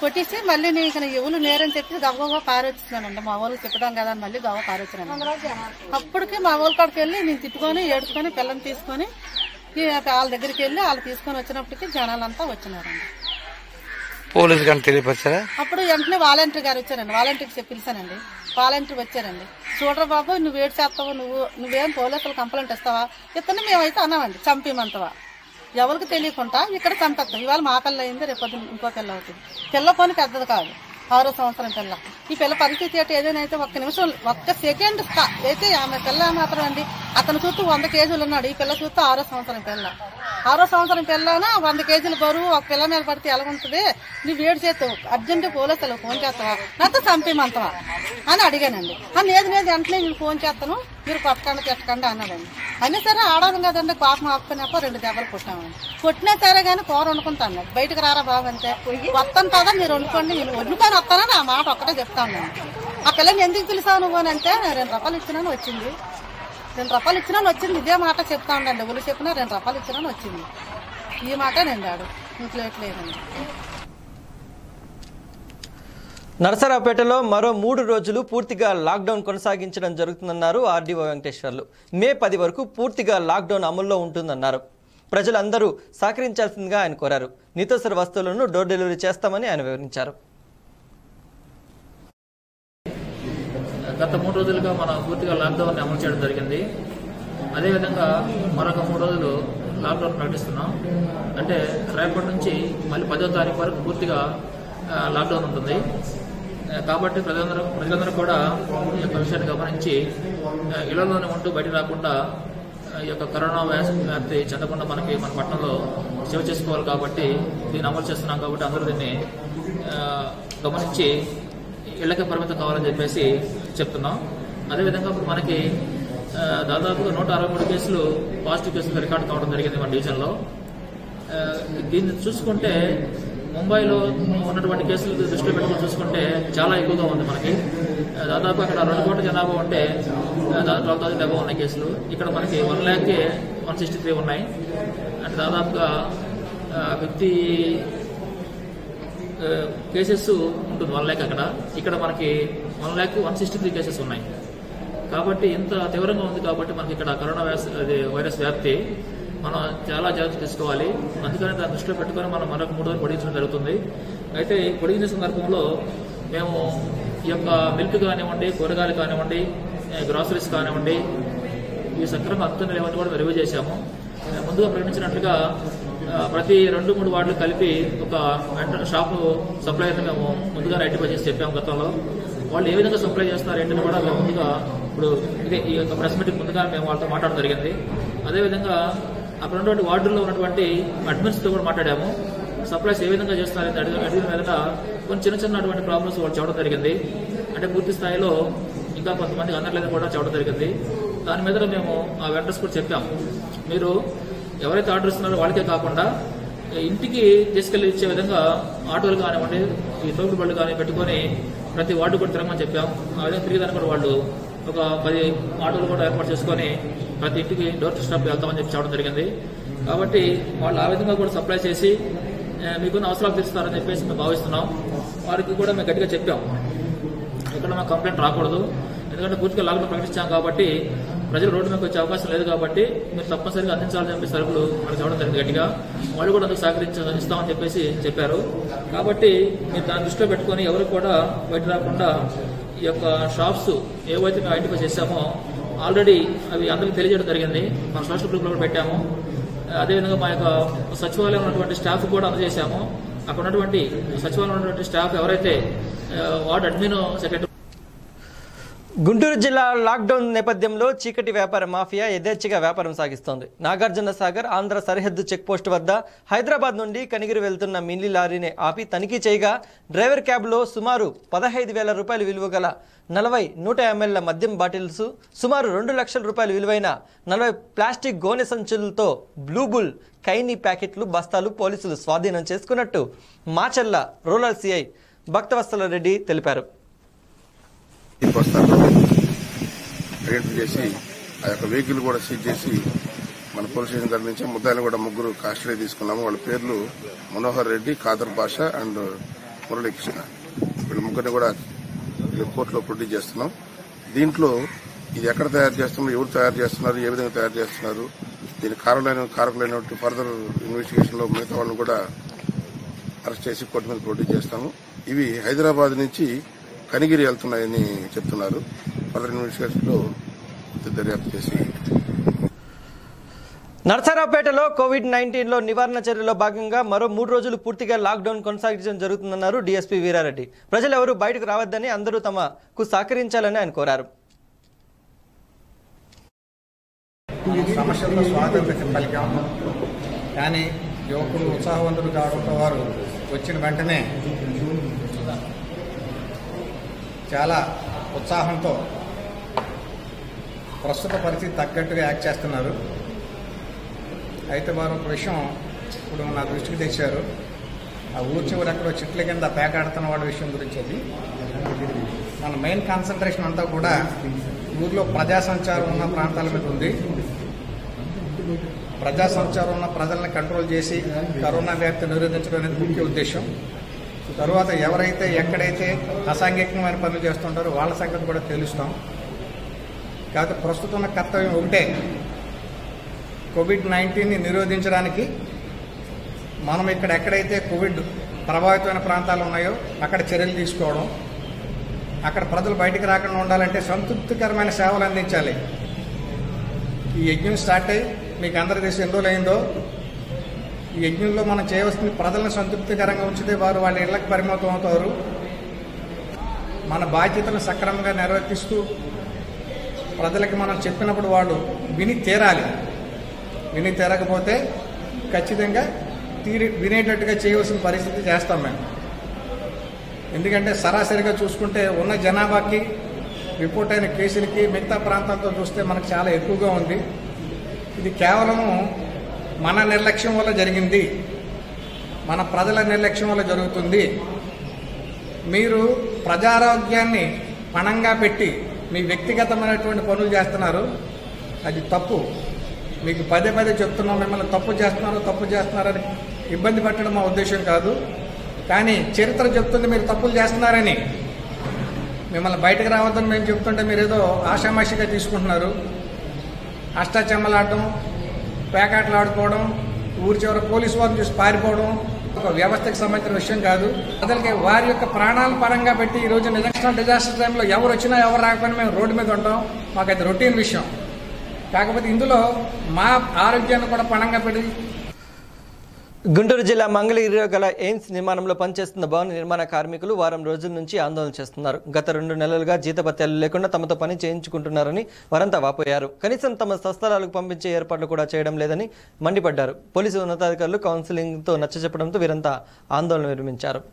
కొట్టేసి మళ్ళీ నీకు నీ ఎవరు నేరని చెప్పి గవ్వ పారొచ్చినానండి మా వాళ్ళు చెప్పడం కదా అని మళ్ళీ గవ్వ పారొచ్చినాను అప్పటికి మా వాళ్ళ కాడికి వెళ్ళి నేను తిట్టుకొని ఏడుచుకొని పిల్లని తీసుకొని ఈ వాళ్ళ దగ్గరికి వెళ్ళి వాళ్ళు తీసుకొని వచ్చినప్పటికి జనాలంతా వచ్చినారండి పోలీసు కానీ తెలియపరిచారా అప్పుడు వెంటనే వాలంటీర్ గారు వచ్చారండి వాలంటీర్కి చెప్పి పిలిచానండి వాలంటీర్ వచ్చారండి చూడరా బాబు నువ్వు ఏడు చేస్తావు నువ్వు నువ్వేం పోలీసులు కంప్లైంట్ ఇస్తావా ఇతను మేమైతే అన్నామండి చంపేమంతవా ఎవరికి తెలియకుండా ఇక్కడ చంపేస్తాం ఇవాళ మా పిల్ల అయింది రేపు పొద్దున్న ఇంకో పిల్ల అవుతుంది పిల్ల పని పెద్దది కాదు ఆరో సంవత్సరం పిల్ల ఈ పిల్ల పరిస్థితి ఏంటి ఏదైనా అయితే ఒక్క నిమిషం ఒక్క సెకండ్ స్టా- అయితే ఆమె పిల్ల మాత్రం అండి అతను చూస్తూ వంద కేజీలు ఉన్నాడు ఈ పిల్ల చూస్తూ ఆరో సంవత్సరం పిల్ల ఆరో సంవత్సరం పిల్లన వంద కేజీల బరువు ఒక పిల్ల మీద పడితే ఎలా ఉంటుంది నువ్వు వేడి చేస్తావు అర్జెంట్ పోలీసులు ఫోన్ చేస్తావా నాతో చంపేమంతవా అని అడిగానండి ఆ లేదు లేదు వెంటనే నేను ఫోన్ చేస్తాను మీరు కొట్టకండి తిట్టకండి అన్నాడండి అయినా సరే ఆడాలి కదండి కోపం ఆపుకునేప్ప రెండు దెబ్బలు కొట్టామండి కొట్టినా సరే కానీ కూర వండుకుంటాను బయటకు రారా బాబు అంతే వస్తాను కదా మీరు వండుకోండి నేను వండుకొని వస్తానని ఆ మాట ఒక్కటే చెప్తాను ఆ పిల్లని ఎందుకు పిలిచావు నువ్వు అని అంటే నేను రెండు రూపాయలు ఇచ్చినాను వచ్చింది రెండు రూపాయలు ఇచ్చినాను వచ్చింది ఇదే మాట చెప్తా ఉండండి ఎవరు చెప్పినా రెండు రూపాయలు ఇచ్చినాను వచ్చింది ఈ మాట నేను ఆడు ఇంట్లో ఎట్లేదండి నరసరావుపేటలో మరో మూడు రోజులు పూర్తిగా లాక్డౌన్ కొనసాగించడం జరుగుతుందన్నారు ఆర్డీఓ వెంకటేశ్వర్లు మే పది వరకు పూర్తిగా లాక్డౌన్ అమల్లో ఉంటుందన్నారు ప్రజలందరూ సహకరించాల్సిందిగా ఆయన కోరారు నిత్యవసర వస్తువులను డోర్ డెలివరీ చేస్తామని ఆయన వివరించారు గత మూడు రోజులుగా మనం పూర్తిగా లాక్డౌన్ అమలు చేయడం జరిగింది అదేవిధంగా మరొక మూడు రోజులు లాక్డౌన్ ప్రకటిస్తున్నాం అంటే రేపటి నుంచి మళ్ళీ పదో తారీఖు వరకు పూర్తిగా ఆ, లాక్డౌన్ ఉంటుంది ఆ, కాబట్టి ప్రజలందరూ ప్రజలందరూ కూడా ఈ యొక్క విషయాన్ని గమనించి ఆ, ఇళ్లలోనే ఉంటూ బయట రాకుండా ఆ, ఈ యొక్క కరోనా వ్యాస్ వ్యాప్తి చెందకుండా మనకి మన పట్టణంలో సేవ చేసుకోవాలి కాబట్టి దీన్ని అమలు చేస్తున్నాం కాబట్టి అందరూ దీన్ని ఆ, గమనించి ఇళ్లకే పరిమితం కావాలని చెప్పేసి చెప్తున్నాం అదేవిధంగా ఇప్పుడు మనకి ఆ, దాదాపుగా నూట అరవై మూడు కేసులు పాజిటివ్ కేసులు రికార్డ్ కావడం జరిగింది మన డివిజన్లో ఆ, దీన్ని చూసుకుంటే ముంబైలో ఉన్నటువంటి కేసులు దృష్టిలో పెట్టుకుని చూసుకుంటే చాలా ఎక్కువగా ఉంది మనకి ఆ, దాదాపు అక్కడ రెండు కోట్ల జనాభా ఉంటే ఆ, దాదాపు ట్వెల్వ్ థౌసండ్ అబౌవ్ ఉన్నాయి కేసులు ఇక్కడ మనకి one lakh one sixty three ఉన్నాయి అంటే దాదాపుగా ఫిఫ్టీ కేసెస్ ఉంటుంది వన్ ల్యాక్ అక్కడ ఇక్కడ మనకి one lakh one sixty three cases ఉన్నాయి కాబట్టి ఇంత తీవ్రంగా ఉంది కాబట్టి మనకి ఇక్కడ కరోనా వ్యాస్ అది వైరస్ వ్యాప్తి మనం చాలా జాగ్రత్త తీసుకోవాలి అందుకని దాన్ని దృష్టిలో పెట్టుకొని మనం మరొక మూడు రోజులు పొడిగించడం జరుగుతుంది అయితే ఈ పొడిగించే సందర్భంలో మేము ఈ యొక్క మిల్క్ కానివ్వండి కూరగాయలు కానివ్వండి గ్రాసరీస్ కానివ్వండి ఇవి సక్రమంగా అందుతున్న లేవని కూడా రివ్యూ చేశాము ముందుగా ప్రకటించినట్లుగా ఆ, ప్రతి రెండు మూడు వార్డులు కలిపి ఒక వెంట- షాపు సప్లైని మేము ముందుగా ఐడెంటిఫై చేసి చెప్పాము గతంలో వాళ్ళు ఏ విధంగా సప్లై చేస్తున్నారు ఏంటని కూడా మేము ముందుగా ఇప్పుడు ఇదే ఈ యొక్క ప్రెస్ మీటింగ్ ముందుగా మేము వాళ్ళతో మాట్లాడడం జరిగింది అదేవిధంగా అక్కడ ఉన్నటువంటి వార్డుల్లో ఉన్నటువంటి అడ్మిన్స్తో కూడా మాట్లాడాము సప్లైస్ ఏ విధంగా చేస్తున్నారని అడిగిన అడిగిన మీద కొన్ని చిన్న చిన్నటువంటి ప్రాబ్లమ్స్ వాళ్ళు చెప్పడం జరిగింది అంటే పూర్తి స్థాయిలో ఇంకా కొంతమంది అందట్లేదని కూడా చెప్పడం జరిగింది దాని మీద మేము ఆ వెండర్స్ కూడా చెప్పాం మీరు ఎవరైతే ఆర్డర్ ఇస్తున్నారో వాళ్ళకే కాకుండా ఇంటికి తీసుకెళ్లి ఇచ్చే విధంగా ఆటోలు కానివ్వండి ఈ తోపుడు బళ్ళు కానీ పెట్టుకొని ప్రతి వార్డు కూడా తిరగమని చెప్పాం ఆ విధంగా తిరిగేదాన్ని కూడా వాళ్ళు ఒక పది ఆటోలు కూడా ఏర్పాటు చేసుకొని ప్రతి ఇంటికి డోర్ టు స్టాప్ వెళ్తామని చెప్పి చెప్పడం జరిగింది కాబట్టి వాళ్ళు ఆ విధంగా కూడా సప్లై చేసి ఆ, మీకున్న అవసరాలు తీరుస్తారని చెప్పేసి మేము భావిస్తున్నాం వారికి కూడా మేము గట్టిగా చెప్పాం ఇక్కడ మాకు కంప్లైంట్ రాకూడదు ఎందుకంటే పూర్తిగా లాక్డౌన్ ప్రకటించాం కాబట్టి ప్రజలు రోడ్డు మీదకి వచ్చే అవకాశం లేదు కాబట్టి మీరు తప్పనిసరిగా అందించాలని చెప్పి సరుకులు మనకు చెప్పడం జరిగింది గట్టిగా వాళ్ళు కూడా అందుకు సహకరించ ఇస్తామని చెప్పేసి చెప్పారు కాబట్టి మీరు దాన్ని దృష్టిలో పెట్టుకొని ఎవరు కూడా బయట రాకుండా ఈ యొక్క షాప్స్ ఏవైతే మేము ఐడెంటిఫై చేశామో ఆల్రెడీ అవి అందరికీ తెలియజేయడం జరిగింది మన సోషల్ గ్రూప్లో కూడా పెట్టాము అదేవిధంగా మా యొక్క సచివాలయం ఉన్నటువంటి స్టాఫ్ కూడా అందజేశాము అక్కడ ఉన్నటువంటి సచివాలయం ఉన్నటువంటి స్టాఫ్ ఎవరైతే ఆ, వార్డ్ అడ్మిన్ సెక్రటరీ గుంటూరు జిల్లా లాక్డౌన్ నేపథ్యంలో చీకటి వ్యాపార మాఫియా యథేచ్ఛగా వ్యాపారం సాగిస్తోంది నాగార్జున సాగర్ ఆంధ్ర సరిహద్దు చెక్పోస్ట్ వద్ద హైదరాబాద్ నుండి కనిగిరి వెళ్తున్న మినీ లారీని ఆపి తనిఖీ చేయగా డ్రైవర్ క్యాబ్లో సుమారు పదహైదు వేల రూపాయల విలువ గల నలభై నూట ఎంఎల్ల మద్యం బాటిల్స్ సుమారు రెండు లక్షల రూపాయల విలువైన నలభై ప్లాస్టిక్ గోనె సంచులతో బ్లూబుల్ కైనీ ప్యాకెట్లు బస్తాలు పోలీసులు స్వాధీనం చేసుకున్నట్టు మాచల్ల రూరల్ సిఐ భక్తవత్సల రెడ్డి తెలిపారు వస్తారు ఐడెంటిఫై చేసి ఆ యొక్క వెహికల్ కూడా సీజ్ చేసి మన పోలీస్ స్టేషన్ దగ్గర నుంచి ముద్దాయిలు కూడా ముగ్గురు కాస్టడీ తీసుకున్నాము వాళ్ళ పేర్లు మనోహర్ రెడ్డి ఖాదర్ బాషా అండ్ మురళీకృష్ణ వీళ్ళు ముగ్గురిని కూడా కోర్టులో ప్రొడ్యూస్ చేస్తున్నాం దీంట్లో ఇది ఎక్కడ తయారు చేస్తున్నారు ఎవరు తయారు చేస్తున్నారు ఏ విధంగా తయారు చేస్తున్నారు దీని కారణమైన కారకులైనటువంటి ఫర్దర్ ఇన్వెస్టిగేషన్ లో మిగతా వాళ్ళని కూడా అరెస్ట్ చేసి కోర్టు మీద ప్రొడ్యూస్ చేస్తాము ఇవి హైదరాబాద్ నుంచి కనిగిరి వెళ్తున్నాయని చెప్తున్నారు ఫర్దర్ ఇన్వెస్టిగేషన్ లో దర్యాప్తు చేసి నర్సరావుపేటలో కోవిడ్ నైన్టీన్లో నివారణ చర్యలో భాగంగా మరో మూడు రోజులు పూర్తిగా లాక్డౌన్ కొనసాగించడం జరుగుతుందన్నారు డీఎస్పీ వీరారెడ్డి ప్రజలు ఎవరూ బయటకు రావద్దని అందరూ తమకు సహకరించాలని ఆయన కోరారు సమస్యలతో స్వాతంత్రం పలికాం కానీ యువకులు ఉత్సాహవంతులు కావడంతో వారు వచ్చిన వెంటనే చాలా ఉత్సాహంతో ప్రస్తుత పరిస్థితి తగ్గట్టుగా యాక్ట్ చేస్తున్నారు అయితే వారు ఒక విషయం ఇప్పుడు నా దృష్టికి తెచ్చారు ఆ ఊరు చివరి ఎక్కడో చెట్ల కింద పేకాడుతున్న వాళ్ళ విషయం గురించి అది మన మెయిన్ కాన్సన్ట్రేషన్ అంతా కూడా ఊర్లో ప్రజా సంచారం ఉన్న ప్రాంతాల మీద ఉంది ప్రజా సంచారం ఉన్న ప్రజల్ని కంట్రోల్ చేసి కరోనా వ్యాప్తి నిరోధించడం అనేది ముఖ్య ఉద్దేశం తరువాత ఎవరైతే ఎక్కడైతే అసాంఘికమైన పనులు చేస్తుంటారో వాళ్ళ సంగతి కూడా తెలుస్తాం కాకపోతే ప్రస్తుతం ఉన్న కర్తవ్యం ఒకటే కోవిడ్ నైన్టీన్ని నిరోధించడానికి మనం ఇక్కడ ఎక్కడైతే కోవిడ్ ప్రభావితమైన ప్రాంతాలు ఉన్నాయో అక్కడ చర్యలు తీసుకోవడం అక్కడ ప్రజలు బయటికి రాకుండా ఉండాలంటే సంతృప్తికరమైన సేవలు అందించాలి ఈ యజ్ఞం స్టార్ట్ అయ్యి మీకు అందరికీ తెలిసి ఎన్ని రోజులు అయిందో ఈ యజ్ఞంలో మనం చేయవలసింది ప్రజలను సంతృప్తికరంగా ఉంచితే వారు వాళ్ళ ఇళ్లకు పరిమితం అవుతారు మన బాధ్యతను సక్రమంగా నిర్వర్తిస్తూ ప్రజలకి మనం చెప్పినప్పుడు వాళ్ళు విని తీరాలి విని తీరకపోతే ఖచ్చితంగా తీరి వినేటట్టుగా చేయవలసిన పరిస్థితి చేస్తాం మేము ఎందుకంటే సరాసరిగా చూసుకుంటే ఉన్న జనాభాకి రిపోర్ట్ అయిన కేసులకి మిగతా ప్రాంతాలతో చూస్తే మనకు చాలా ఎక్కువగా ఉంది ఇది కేవలము మన నిర్లక్ష్యం వల్ల జరిగింది మన ప్రజల నిర్లక్ష్యం వల్ల జరుగుతుంది మీరు ప్రజారోగ్యాన్ని పణంగా పెట్టి మీ వ్యక్తిగతమైనటువంటి పనులు చేస్తున్నారు అది తప్పు మీకు పదే పదే చెప్తున్నాం మిమ్మల్ని తప్పు చేస్తున్నారు తప్పు చేస్తున్నారని ఇబ్బంది పెట్టడం మా ఉద్దేశం కాదు కానీ చరిత్ర చెప్తుంది మీరు తప్పులు చేస్తున్నారని మిమ్మల్ని బయటకు రావద్దని మేము చెప్తుంటే మీరు ఏదో ఆషామాషిగా తీసుకుంటున్నారు అష్టాచెమ్మలాడటం పేకాటలు ఆడుకోవడం ఊరి చివర పోలీసు వారిని చూసి పారిపోవడం ఒక వ్యవస్థకు సంబంధించిన విషయం కాదు ప్రజలకి వారి యొక్క ప్రాణాల పరంగా పెట్టి ఈ రోజు నేషనల్ డిజాస్టర్ టైంలో ఎవరు వచ్చినా ఎవరు రాకపోయినా మేము రోడ్డు మీద ఉంటాం మాకు అది రొటీన్ విషయం కాకపోతే ఇందులో మా ఆరోగ్యాన్ని కూడా పణంగా పెట్టి గుంటూరు జిల్లా మంగళగిరిలో గల ఎయిమ్స్ నిర్మాణంలో పనిచేస్తున్న భవన నిర్మాణ కార్మికులు వారం రోజుల నుంచి ఆందోళన చేస్తున్నారు గత రెండు నెలలుగా జీతభత్యాలు లేకుండా తమతో పని చేయించుకుంటున్నారని వారంతా వాపోయారు కనీసం తమ స్వస్థలాలకు పంపించే ఏర్పాట్లు కూడా చేయడం లేదని మండిపడ్డారు పోలీసు ఉన్నతాధికారులు కౌన్సిలింగ్తో నచ్చజెప్పడంతో వీరంతా ఆందోళన విరమించారు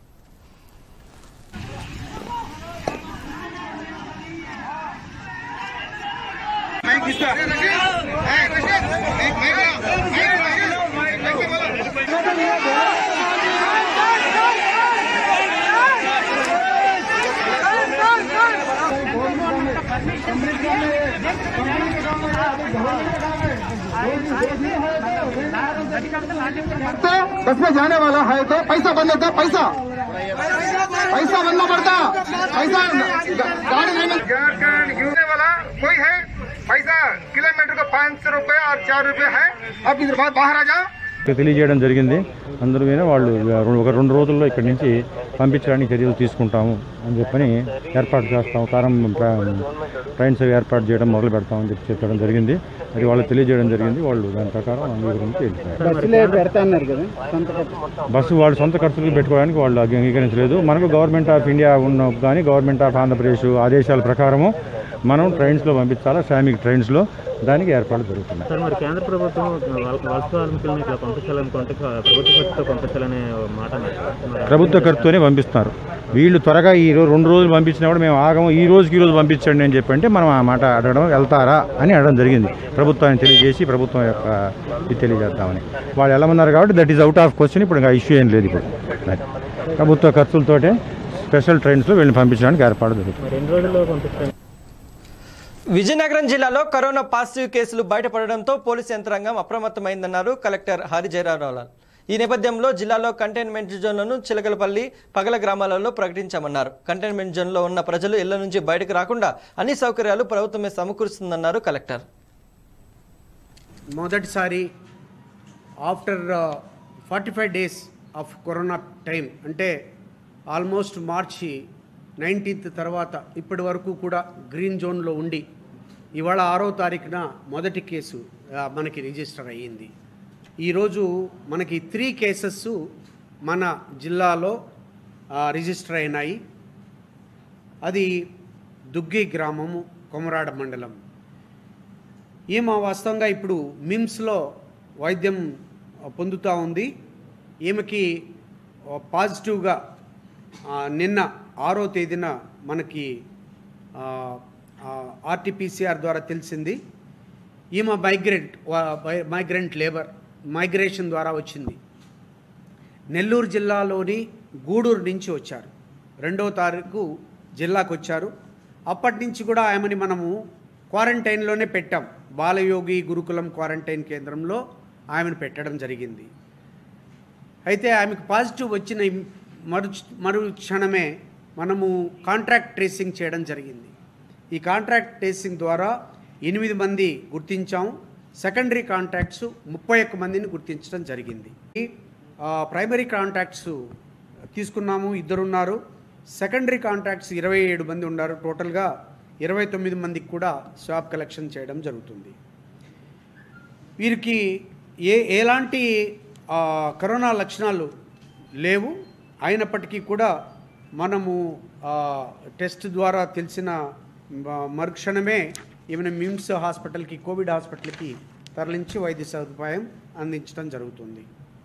बस में जाने वाला है तो पैसा बनना था पैसा पैसा बनना पड़ता पैसा गाड़ी नहीं गिरने वाला कोई है पैसा किलोमीटर को पाँच सौ रुपये और चार रुपये है अब इधर बाहर बाहर आ जाओ తెలియజేయడం జరిగింది అందరూ మీద వాళ్ళు ఒక రెండు రోజుల్లో ఇక్కడి నుంచి పంపించడానికి చర్యలు తీసుకుంటాము అని చెప్పని ఏర్పాటు చేస్తాం కారం ట్రైన్స్ ఏర్పాటు చేయడం మొదలు పెడతామని చెప్పి చెప్పడం జరిగింది అది వాళ్ళు తెలియజేయడం జరిగింది వాళ్ళు దాని ప్రకారం అంగీకరించి వెళ్ళిపోయారు బస్సులే పెడతా అన్నారు కదా సొంత ఖర్చు. బస్సు వాళ్ళు సొంత ఖర్చులు పెట్టుకోవడానికి వాళ్ళు అంగీకరించలేదు మనకు గవర్నమెంట్ ఆఫ్ ఇండియా ఉన్న కానీ గవర్నమెంట్ ఆఫ్ ఆంధ్రప్రదేశ్ ఆదేశాల ప్రకారము మనం ట్రైన్స్లో పంపించాలా శ్రామిక్ ట్రైన్స్లో దానికి ఏర్పాట్లు జరుగుతున్నాయి సార్ మరి కేంద్ర ప్రభుత్వం వలస కార్మికులను ఇట్లా పంపించాలనుకుంటే ప్రభుత్వ ఖర్చుతో పంపించాలనే మాట అన్నారు. మరి ప్రభుత్వ ఖర్చుతోనే పంపిస్తున్నారు వీళ్ళు త్వరగా ఈ రోజు రెండు రోజులు పంపించినా కూడా మేము ఆగము ఈ రోజుకి ఈ రోజు పంపించండి అని చెప్పి అంటే మనం ఆ మాట అడగడం వెళ్తారా అని అడగడం జరిగింది ప్రభుత్వాన్ని తెలియజేసి ప్రభుత్వం యొక్క ఇది తెలియజేద్దామని వాళ్ళు వెళ్ళమన్నారు కాబట్టి that is out of question ఇప్పుడు ఇంకా ఇష్యూ ఏం లేదు ఇప్పుడు అది. ప్రభుత్వ ఖర్చులతోటే స్పెషల్ ట్రైన్స్లో వీళ్ళని పంపించడానికి ఏర్పాటు జరుగుతుంది మరి ఎన్ని రోజుల్లో పంపిస్తారు విజయనగరం జిల్లాలో కరోనా పాజిటివ్ కేసులు బయటపడడంతో పోలీసు యంత్రాంగం అప్రమత్తమైందన్నారు కలెక్టర్ హరి జయరావు ఈ నేపథ్యంలో జిల్లాలో కంటైన్మెంట్ జోన్లను చిలకలపల్లి పగల గ్రామాలలో ప్రకటించామన్నారు కంటైన్మెంట్ జోన్లో ఉన్న ప్రజలు ఇళ్ల నుంచి బయటకు రాకుండా అన్ని సౌకర్యాలు ప్రభుత్వమే సమకూరుస్తుందన్నారు కలెక్టర్ మొదటిసారి after forty five days of corona time అంటే ఆల్మోస్ట్ మార్చి నైన్టీన్త్ తర్వాత ఇప్పటి వరకు కూడా గ్రీన్ జోన్లో ఉండి ఇవాళ ఆరో తారీఖున మొదటి కేసు ఆ, మనకి రిజిస్టర్ అయ్యింది ఈరోజు మనకి త్రీ కేసెస్ మన జిల్లాలో ఆ, రిజిస్టర్ అయినాయి అది దుగ్గి గ్రామము కొమరాడ మండలం ఈమె వాస్తవంగా ఇప్పుడు మిమ్స్లో వైద్యం పొందుతూ ఉంది ఈమెకి పాజిటివ్గా ఆ, నిన్న ఆరో తేదీన మనకి ఆర్టీపీసీఆర్ ద్వారా తెలిసింది ఈమె మైగ్రెంట్ మైగ్రెంట్ లేబర్ మైగ్రేషన్ ద్వారా వచ్చింది నెల్లూరు జిల్లాలోని గూడూరు నుంచి వచ్చారు రెండో తారీఖు జిల్లాకు వచ్చారు అప్పటి నుంచి కూడా ఆమెని మనము క్వారంటైన్లోనే పెట్టాం బాలయోగి గురుకులం క్వారంటైన్ కేంద్రంలో ఆమెను పెట్టడం జరిగింది అయితే ఆమెకు పాజిటివ్ వచ్చిన ఇం- మరు మరు క్షణమే మనము కాంట్రాక్ట్ ట్రేసింగ్ చేయడం జరిగింది ఈ కాంట్రాక్ట్ ట్రేసింగ్ ద్వారా ఎనిమిది మంది గుర్తించాము సెకండరీ కాంటాక్ట్స్ ముప్పై ఒక్క మందిని గుర్తించడం జరిగింది ఈ, ఆ, ప్రైమరీ కాంటాక్ట్స్ తీసుకున్నాము ఇద్దరున్నారు సెకండరీ కాంటాక్ట్స్ ఇరవై ఏడు మంది ఉన్నారు టోటల్గా ఇరవై తొమ్మిది మందికి కూడా స్వాబ్ కలెక్షన్ చేయడం జరుగుతుంది వీరికి ఏ ఎలాంటి ఆ, కరోనా లక్షణాలు లేవు అయినప్పటికీ కూడా మనము ఆ, టెస్ట్ ద్వారా తెలిసిన మ- మరుక్షణమే ఈమెను మిమ్స్ హాస్పిటల్కి కోవిడ్ హాస్పిటల్కి తరలించి వైద్య సదుపాయం అందించడం జరుగుతుంది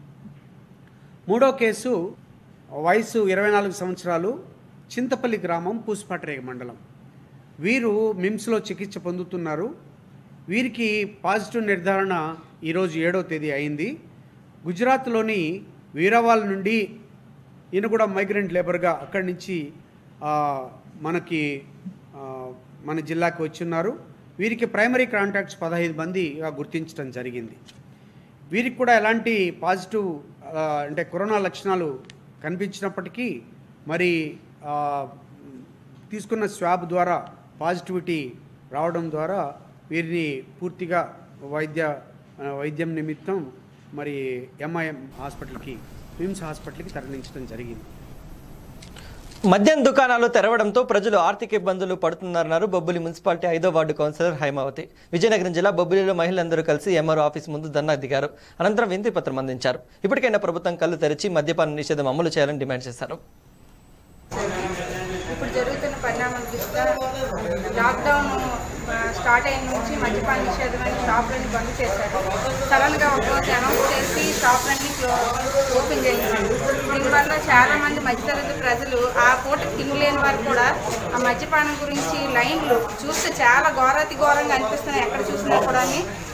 మూడో కేసు వయసు ఇరవై నాలుగు సంవత్సరాలు చింతపల్లి గ్రామం పూసపాటరేగ మండలం వీరు మిమ్స్లో చికిత్స పొందుతున్నారు వీరికి పాజిటివ్ నిర్ధారణ ఈరోజు ఏడో తేదీ అయింది గుజరాత్లోని వీరావాల్ నుండి ఈయన కూడా మైగ్రెంట్ లేబర్గా అక్కడి నుంచి ఆ, మనకి ఆ, మన జిల్లాకి వచ్చిన్నారు వీరికి ప్రైమరీ కాంటాక్ట్స్ పదహైదు మందిగా గుర్తించడం జరిగింది వీరికి కూడా ఎలాంటి పాజిటివ్ ఆ, అంటే కరోనా లక్షణాలు కనిపించినప్పటికీ మరి ఆ, తీసుకున్న స్వాబ్ ద్వారా పాజిటివిటీ రావడం ద్వారా వీరిని పూర్తిగా వైద్య ఆ, వైద్యం నిమిత్తం మరి ఎంఐఎం హాస్పిటల్కి మిమ్స్ హాస్పిటల్కి తరలించడం జరిగింది మద్యం దుకాణాలు తెరవడంతో ప్రజలు ఆర్థిక ఇబ్బందులు పడుతున్నారన్నారు బొబ్బిలి మున్సిపాలిటీ ఐదో వార్డు కౌన్సిలర్ హైమావతి విజయనగరం జిల్లా బొబ్బిలిలో మహిళలందరూ కలిసి ఎంఆర్ఓ ఆఫీస్ ముందు ధర్నా దిగారు అనంతరం వినతి పత్రం అందించారు ఇప్పటికైనా ప్రభుత్వం కళ్ళు తెరిచి మద్యపాన నిషేధం అమలు చేయాలని డిమాండ్ చేశారు ఇప్పుడు జరుగుతున్న పరిణామాల దృష్ట్యా లాక్డౌన్ ఆ, స్టార్ట్ అయిన నుంచి మద్యపాన నిషేధం అని షాపులన్నీ బంద్ చేశారు సడన్గా ఒకరోజు అనౌన్స్ చేసి షాపులన్నీ క్లో- ఓపెన్ చేయించారు దీనివల్ల చాలా మంది మధ్యతరగతి ప్రజలు ఆ పూట తినలేని వారు కూడా ఆ మద్యపానం గురించి లైన్లు చూస్తే చాలా ఘోరాతి ఘోరంగా అనిపిస్తున్నాయి ఎక్కడ చూసినా కూడా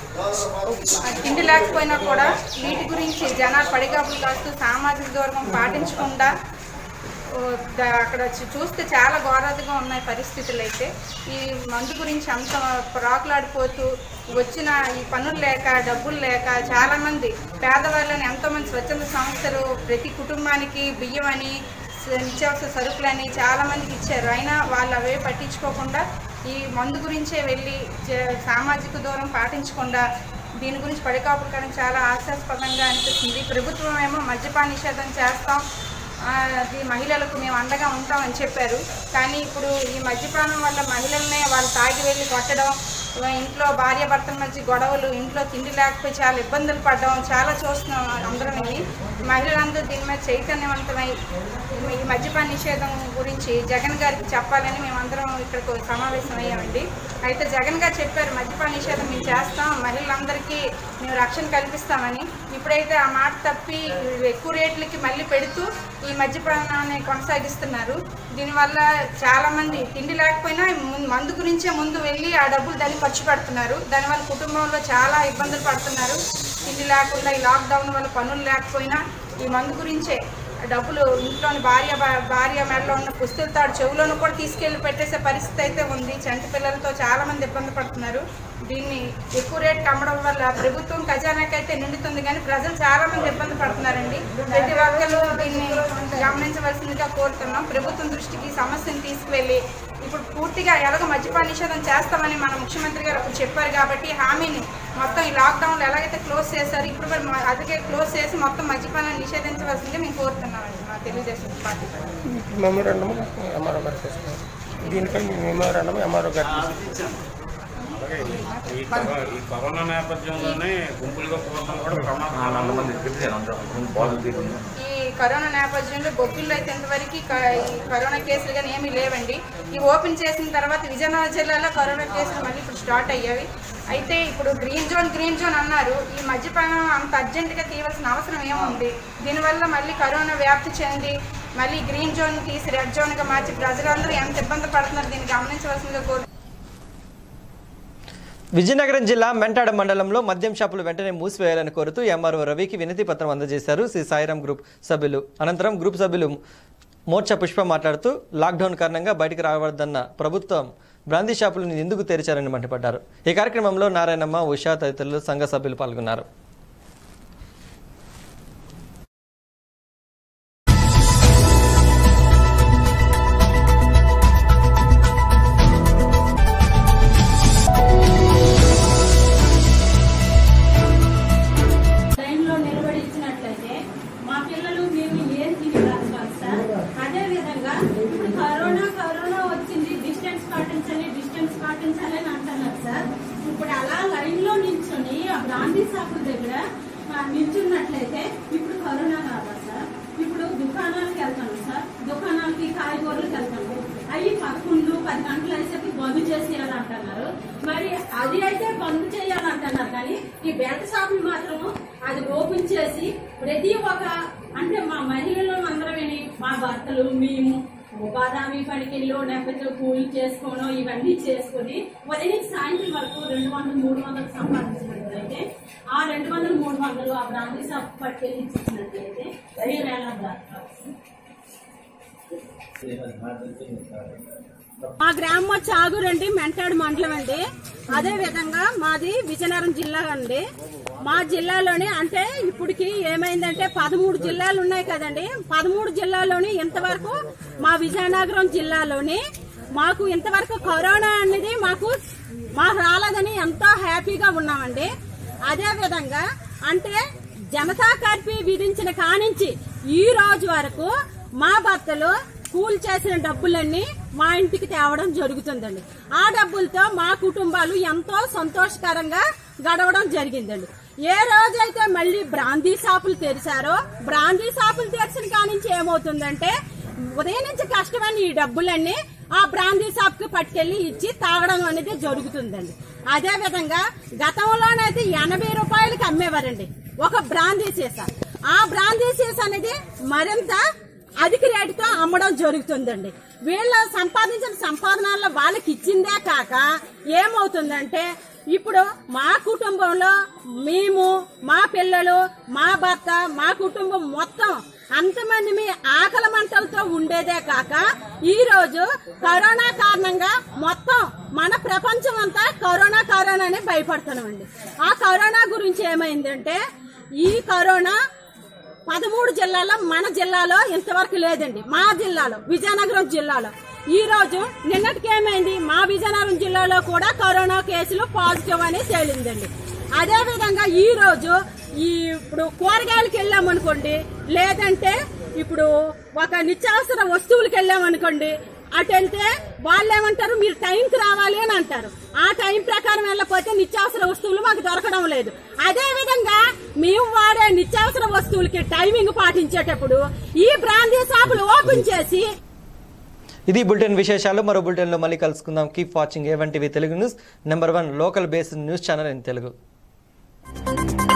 తిండి లేకపోయినా కూడా వీటి గురించి జనాలు పడిగాపులు కాస్తూ సామాజిక దూరం పాటించకుండా ఓ, ద- అక్కడ చూ- చూస్తే చాలా ఘోరాతిగా ఉన్నాయి పరిస్థితులు అయితే ఈ మందు గురించి అంత ప్రాకులాడిపోతూ వచ్చిన ఈ పనులు లేక డబ్బులు లేక చాలామంది పేదవాళ్ళని ఎంతోమంది స్వచ్ఛంద సంస్థలు ప్రతి కుటుంబానికి బియ్యం అని స- నిత్యావసర సరుకులని చాలామందికి ఇచ్చారు అయినా వాళ్ళు అవే పట్టించుకోకుండా ఈ మందు గురించే వెళ్ళి జ- సామాజిక దూరం పాటించకుండా దీని గురించి పడికాపులు కానీ చాలా హాస్యాస్పదంగా అనిపిస్తుంది ప్రభుత్వం ఏమో మద్యపాన నిషేధం చేస్తాం ఆ, అది మహిళలకు మేము అండగా ఉంటామని చెప్పారు కానీ ఇప్పుడు ఈ మద్యపానం వల్ల మహిళలనే వాళ్ళు తాగి వెళ్ళి కొట్టడం ఆ, ఇంట్లో భార్య భర్తల మధ్య గొడవలు ఇంట్లో తిండి లేకపోయి చాలా ఇబ్బందులు పడడం చాలా చూస్తున్నాం అందరం ఇవి మహిళలందరూ దీని మీద చైతన్యవంతమై ఈ- ఈ మద్యపాన నిషేధం గురించి జగన్ గారికి చెప్పాలని మేమందరం ఇక్కడికి సమావేశమయ్యామండి అయితే జగన్ గారు చెప్పారు మద్యపాన నిషేధం మేము చేస్తాం మహిళలందరికీ మేము రక్షణ కల్పిస్తామని ఇప్పుడైతే ఆ మాట తప్పి ఎక్కువ రేట్లకి మళ్ళీ పెడుతూ ఈ మద్యపానాన్ని కొనసాగిస్తున్నారు దీనివల్ల చాలా మంది తిండి లేకపోయినా ము- మందు గురించే ముందు వెళ్ళి ఆ డబ్బులు దాన్ని ఖర్చు పెడుతున్నారు దానివల్ల కుటుంబంలో చాలా ఇబ్బందులు పడుతున్నారు తిండి లేకుండా ఈ లాక్డౌన్ వల్ల పనులు లేకపోయినా ఈ మందు గురించే డబ్బులు ఇంట్లోని భార్య భా- భార్య మెడలో ఉన్న పుస్తల తాడు చెవులను కూడా తీసుకెళ్లి పెట్టేసే పరిస్థితి అయితే ఉంది చంటి పిల్లలతో చాలా మంది ఇబ్బంది పడుతున్నారు దీన్ని ఎక్కువ రేట్కి అమ్మడం వల్ల ప్రభుత్వం ఖజానాకి అయితే నిండుతుంది కానీ ప్రజలు చాలా మంది ఇబ్బంది పడుతున్నారండి ప్రతి ఒక్కరు దీన్ని గమనించవలసిందిగా కోరుతున్నాం ప్రభుత్వం దృష్టికి ఈ సమస్యను తీసుకువెళ్ళి ఇప్పుడు పూర్తిగా ఎలాగ మద్యపాన నిషేధం చేస్తామని మన ముఖ్యమంత్రి గారు అప్పుడు చెప్పారు కాబట్టి హామీని మొత్తం ఈ లాక్డౌన్లో ఎలాగైతే క్లోజ్ చేశారో ఇప్పుడు మరి మా- అదిగే క్లోజ్ చేసి మొత్తం మద్యపానాన్ని నిషేధించవలసిందిగా మేము కోరుతున్నామండి మా తెలుగుదేశం పార్టీ తరఫున. మెమోరాండం ఎంఆర్ఓ గారికి ఇస్తాం దీనిపై మీ మెమోరాండం ఎంఆర్ఓ గారికి ఇస్తాం ఈ కరో- ఈ కరోనా నేపథ్యంలోనే గుంపులుగా పోవడం కూడా ప్రమాదం ఈ కరోనా నేపథ్యంలో బొబ్బిల్లో అయితే ఇంతవరకు క- ఈ కరోనా కేసులు కానీ ఏమీ లేవండి ఈ ఓపెన్ చేసిన తర్వాత విజయనగరం జిల్లాలో కరోనా కేసులు మళ్ళీ ఇప్పుడు స్టార్ట్ అయ్యాయి అయితే ఇప్పుడు గ్రీన్ జోన్ గ్రీన్ జోన్ అన్నారు ఈ మద్యపానం అంత అర్జెంటుగా తీయవలసిన అవసరం ఏముంది దీనివల్ల మళ్ళీ కరోనా వ్యాప్తి చెంది మళ్ళీ గ్రీన్ జోన్ తీసి రెడ్ జోన్గా మార్చి ప్రజలందరూ ఎంత ఇబ్బంది పడుతున్నారు దీన్ని గమనించవలసిందిగా కోరు విజయనగరం జిల్లా మెంటాడ మండలంలో మద్యం షాపులు వెంటనే మూసివేయాలని కోరుతూ ఎంఆర్ఓ రవికి వినతి పత్రం అందజేశారు శ్రీ సాయిరాం గ్రూప్ సభ్యులు అనంతరం గ్రూప్ సభ్యులు మోర్చా పుష్ప మాట్లాడుతూ లాక్డౌన్ కారణంగా బయటకు రావద్దన్న ప్రభుత్వం బ్రాందీ షాపులను ఎందుకు తెరిచారని మండిపడ్డారు ఈ కార్యక్రమంలో నారాయణమ్మ ఉషా తదితరులు సంఘ సభ్యులు పాల్గొన్నారు లైన్లో నిలబడి ఇచ్చినట్లయితే మా పిల్లలు మేము ఏం తిని రాస్తాం సార్ అదే విధంగా ఇప్పుడు కరోనా కరోనా వచ్చింది డిస్టెన్స్ పాటించాలి డిస్టెన్స్ పాటించాలి అని అంటున్నారు సార్ ఇప్పుడు అలా లైన్లో నిల్చొని ఆ బ్రాండీ షాపుల దగ్గర ఆ, నిల్చున్నట్లయితే ఇప్పుడు కరోనా కాదా సార్ ఇప్పుడు దుకాణాలకు వెళ్తాను సార్ దుకాణాలకి కాయగూరలకు వెళ్తాను అవి పదకొండు పది గంటలు అయ్యేసరికి బంద్ చేసేయాలంటున్నారు మరి అది అయితే బంద్ చేయాలంటున్నారు కానీ ఈ బెల్ట్ షాపులు మాత్రం అది ఓపెన్ చేసి ప్రతి ఒక్క అంటే మా మహిళలు అందరం మా భర్తలు మేము బాదామి పనికిల్లో లేకపోతే కూలి చేసుకోవడం ఇవన్నీ చేసుకుని ఉదయం నుంచి సాయంత్రం వరకు రెండు వందలు మూడు వందలు సంపాదించినట్లయితే ఆ రెండు వందలు మూడు వందలు ఆ బ్రాంతి షాప్ పట్టుకెళ్ళి ఇచ్చినట్లయితే వేరే మా గ్రామం వచ్చి ఆగురండి మెంటాడు మండలం అండి అదే విధంగా మాది విజయనగరం జిల్లా అండి మా జిల్లాలోని అంటే ఇప్పటికి ఏమైందంటే పదమూడు జిల్లాలు ఉన్నాయి కదండి పదమూడు జిల్లాలోని ఇంతవరకు మా విజయనగరం జిల్లాలోని మాకు ఇంతవరకు కరోనా అనేది మాకు మాకు రాలేదని ఎంతో హ్యాపీగా ఉన్నామండి అదే విధంగా అంటే జనతా కర్ఫ్యూ విధించిన కానించి ఈ రోజు వరకు మా భర్తలు కూల్ చేసిన డబ్బులన్నీ మా ఇంటికి తేవడం జరుగుతుందండి ఆ డబ్బులతో మా కుటుంబాలు ఎంతో సంతోషకరంగా గడవడం జరిగిందండి ఏ రోజైతే మళ్ళీ బ్రాందీ షాపులు తెరిచారో బ్రాందీ షాపులు తెరిచిన కానించి ఏమవుతుందంటే ఉదయం నుంచి కష్టమైన ఈ డబ్బులన్నీ ఆ బ్రాందీ షాప్ కి పట్టుకెళ్లి ఇచ్చి తాగడం అనేది జరుగుతుందండి అదే విధంగా గతంలోనైతే ఎనభై రూపాయలకి అమ్మేవారండి ఒక బ్రాందీ సీసా ఆ బ్రాందీ సీసా అనేది మరింత అధిక రేటుతో అమ్మడం జరుగుతుందండి వీళ్ళ సంపాదించిన సంపాదనల్లో వాళ్ళకి ఇచ్చిందే కాక ఏమవుతుందంటే ఇప్పుడు మా కుటుంబంలో మేము మా పిల్లలు మా భర్త మా కుటుంబం మొత్తం అంతమంది మీ ఆకలి మంటలతో ఉండేదే కాక ఈ రోజు కరోనా కారణంగా మొత్తం మన ప్రపంచం అంతా కరోనా కరోనా అని భయపడుతున్నామండి ఆ కరోనా గురించి ఏమైందంటే ఈ కరోనా పదమూడు జిల్లాలో మన జిల్లాలో ఇంతవరకు లేదండి మా జిల్లాలో విజయనగరం జిల్లాలో ఈ రోజు నిన్నటికి ఏమైంది మా విజయనగరం జిల్లాలో కూడా కరోనా కేసులు పాజిటివ్ అని తేలిందండి అదే విధంగా ఈ రోజు ఈ ఇప్పుడు కూరగాయలకు వెళ్ళామనుకోండి లేదంటే ఇప్పుడు ఒక నిత్యావసర వస్తువులకు వెళ్ళామనుకోండి అటు వెళ్తే వాళ్ళు ఏమంటారు మీరు టైంకి రావాలి అని అంటారు ఆ టైం ప్రకారం వెళ్ళకపోతే నిత్యావసర వస్తువులు మాకు దొరకడం లేదు అదే విధంగా మేము వాడే నిత్యావసర వస్తువులకి టైమింగ్ పాటించేటప్పుడు ఈ బ్రాందీ షాపులు ఓపెన్ చేసి ఇది బులెటిన్ విశేషాలు మరో బులెటిన్లో మళ్ళీ కలుసుకుందాం keep watching A one TV Telugu news number one local based news channel in Telugu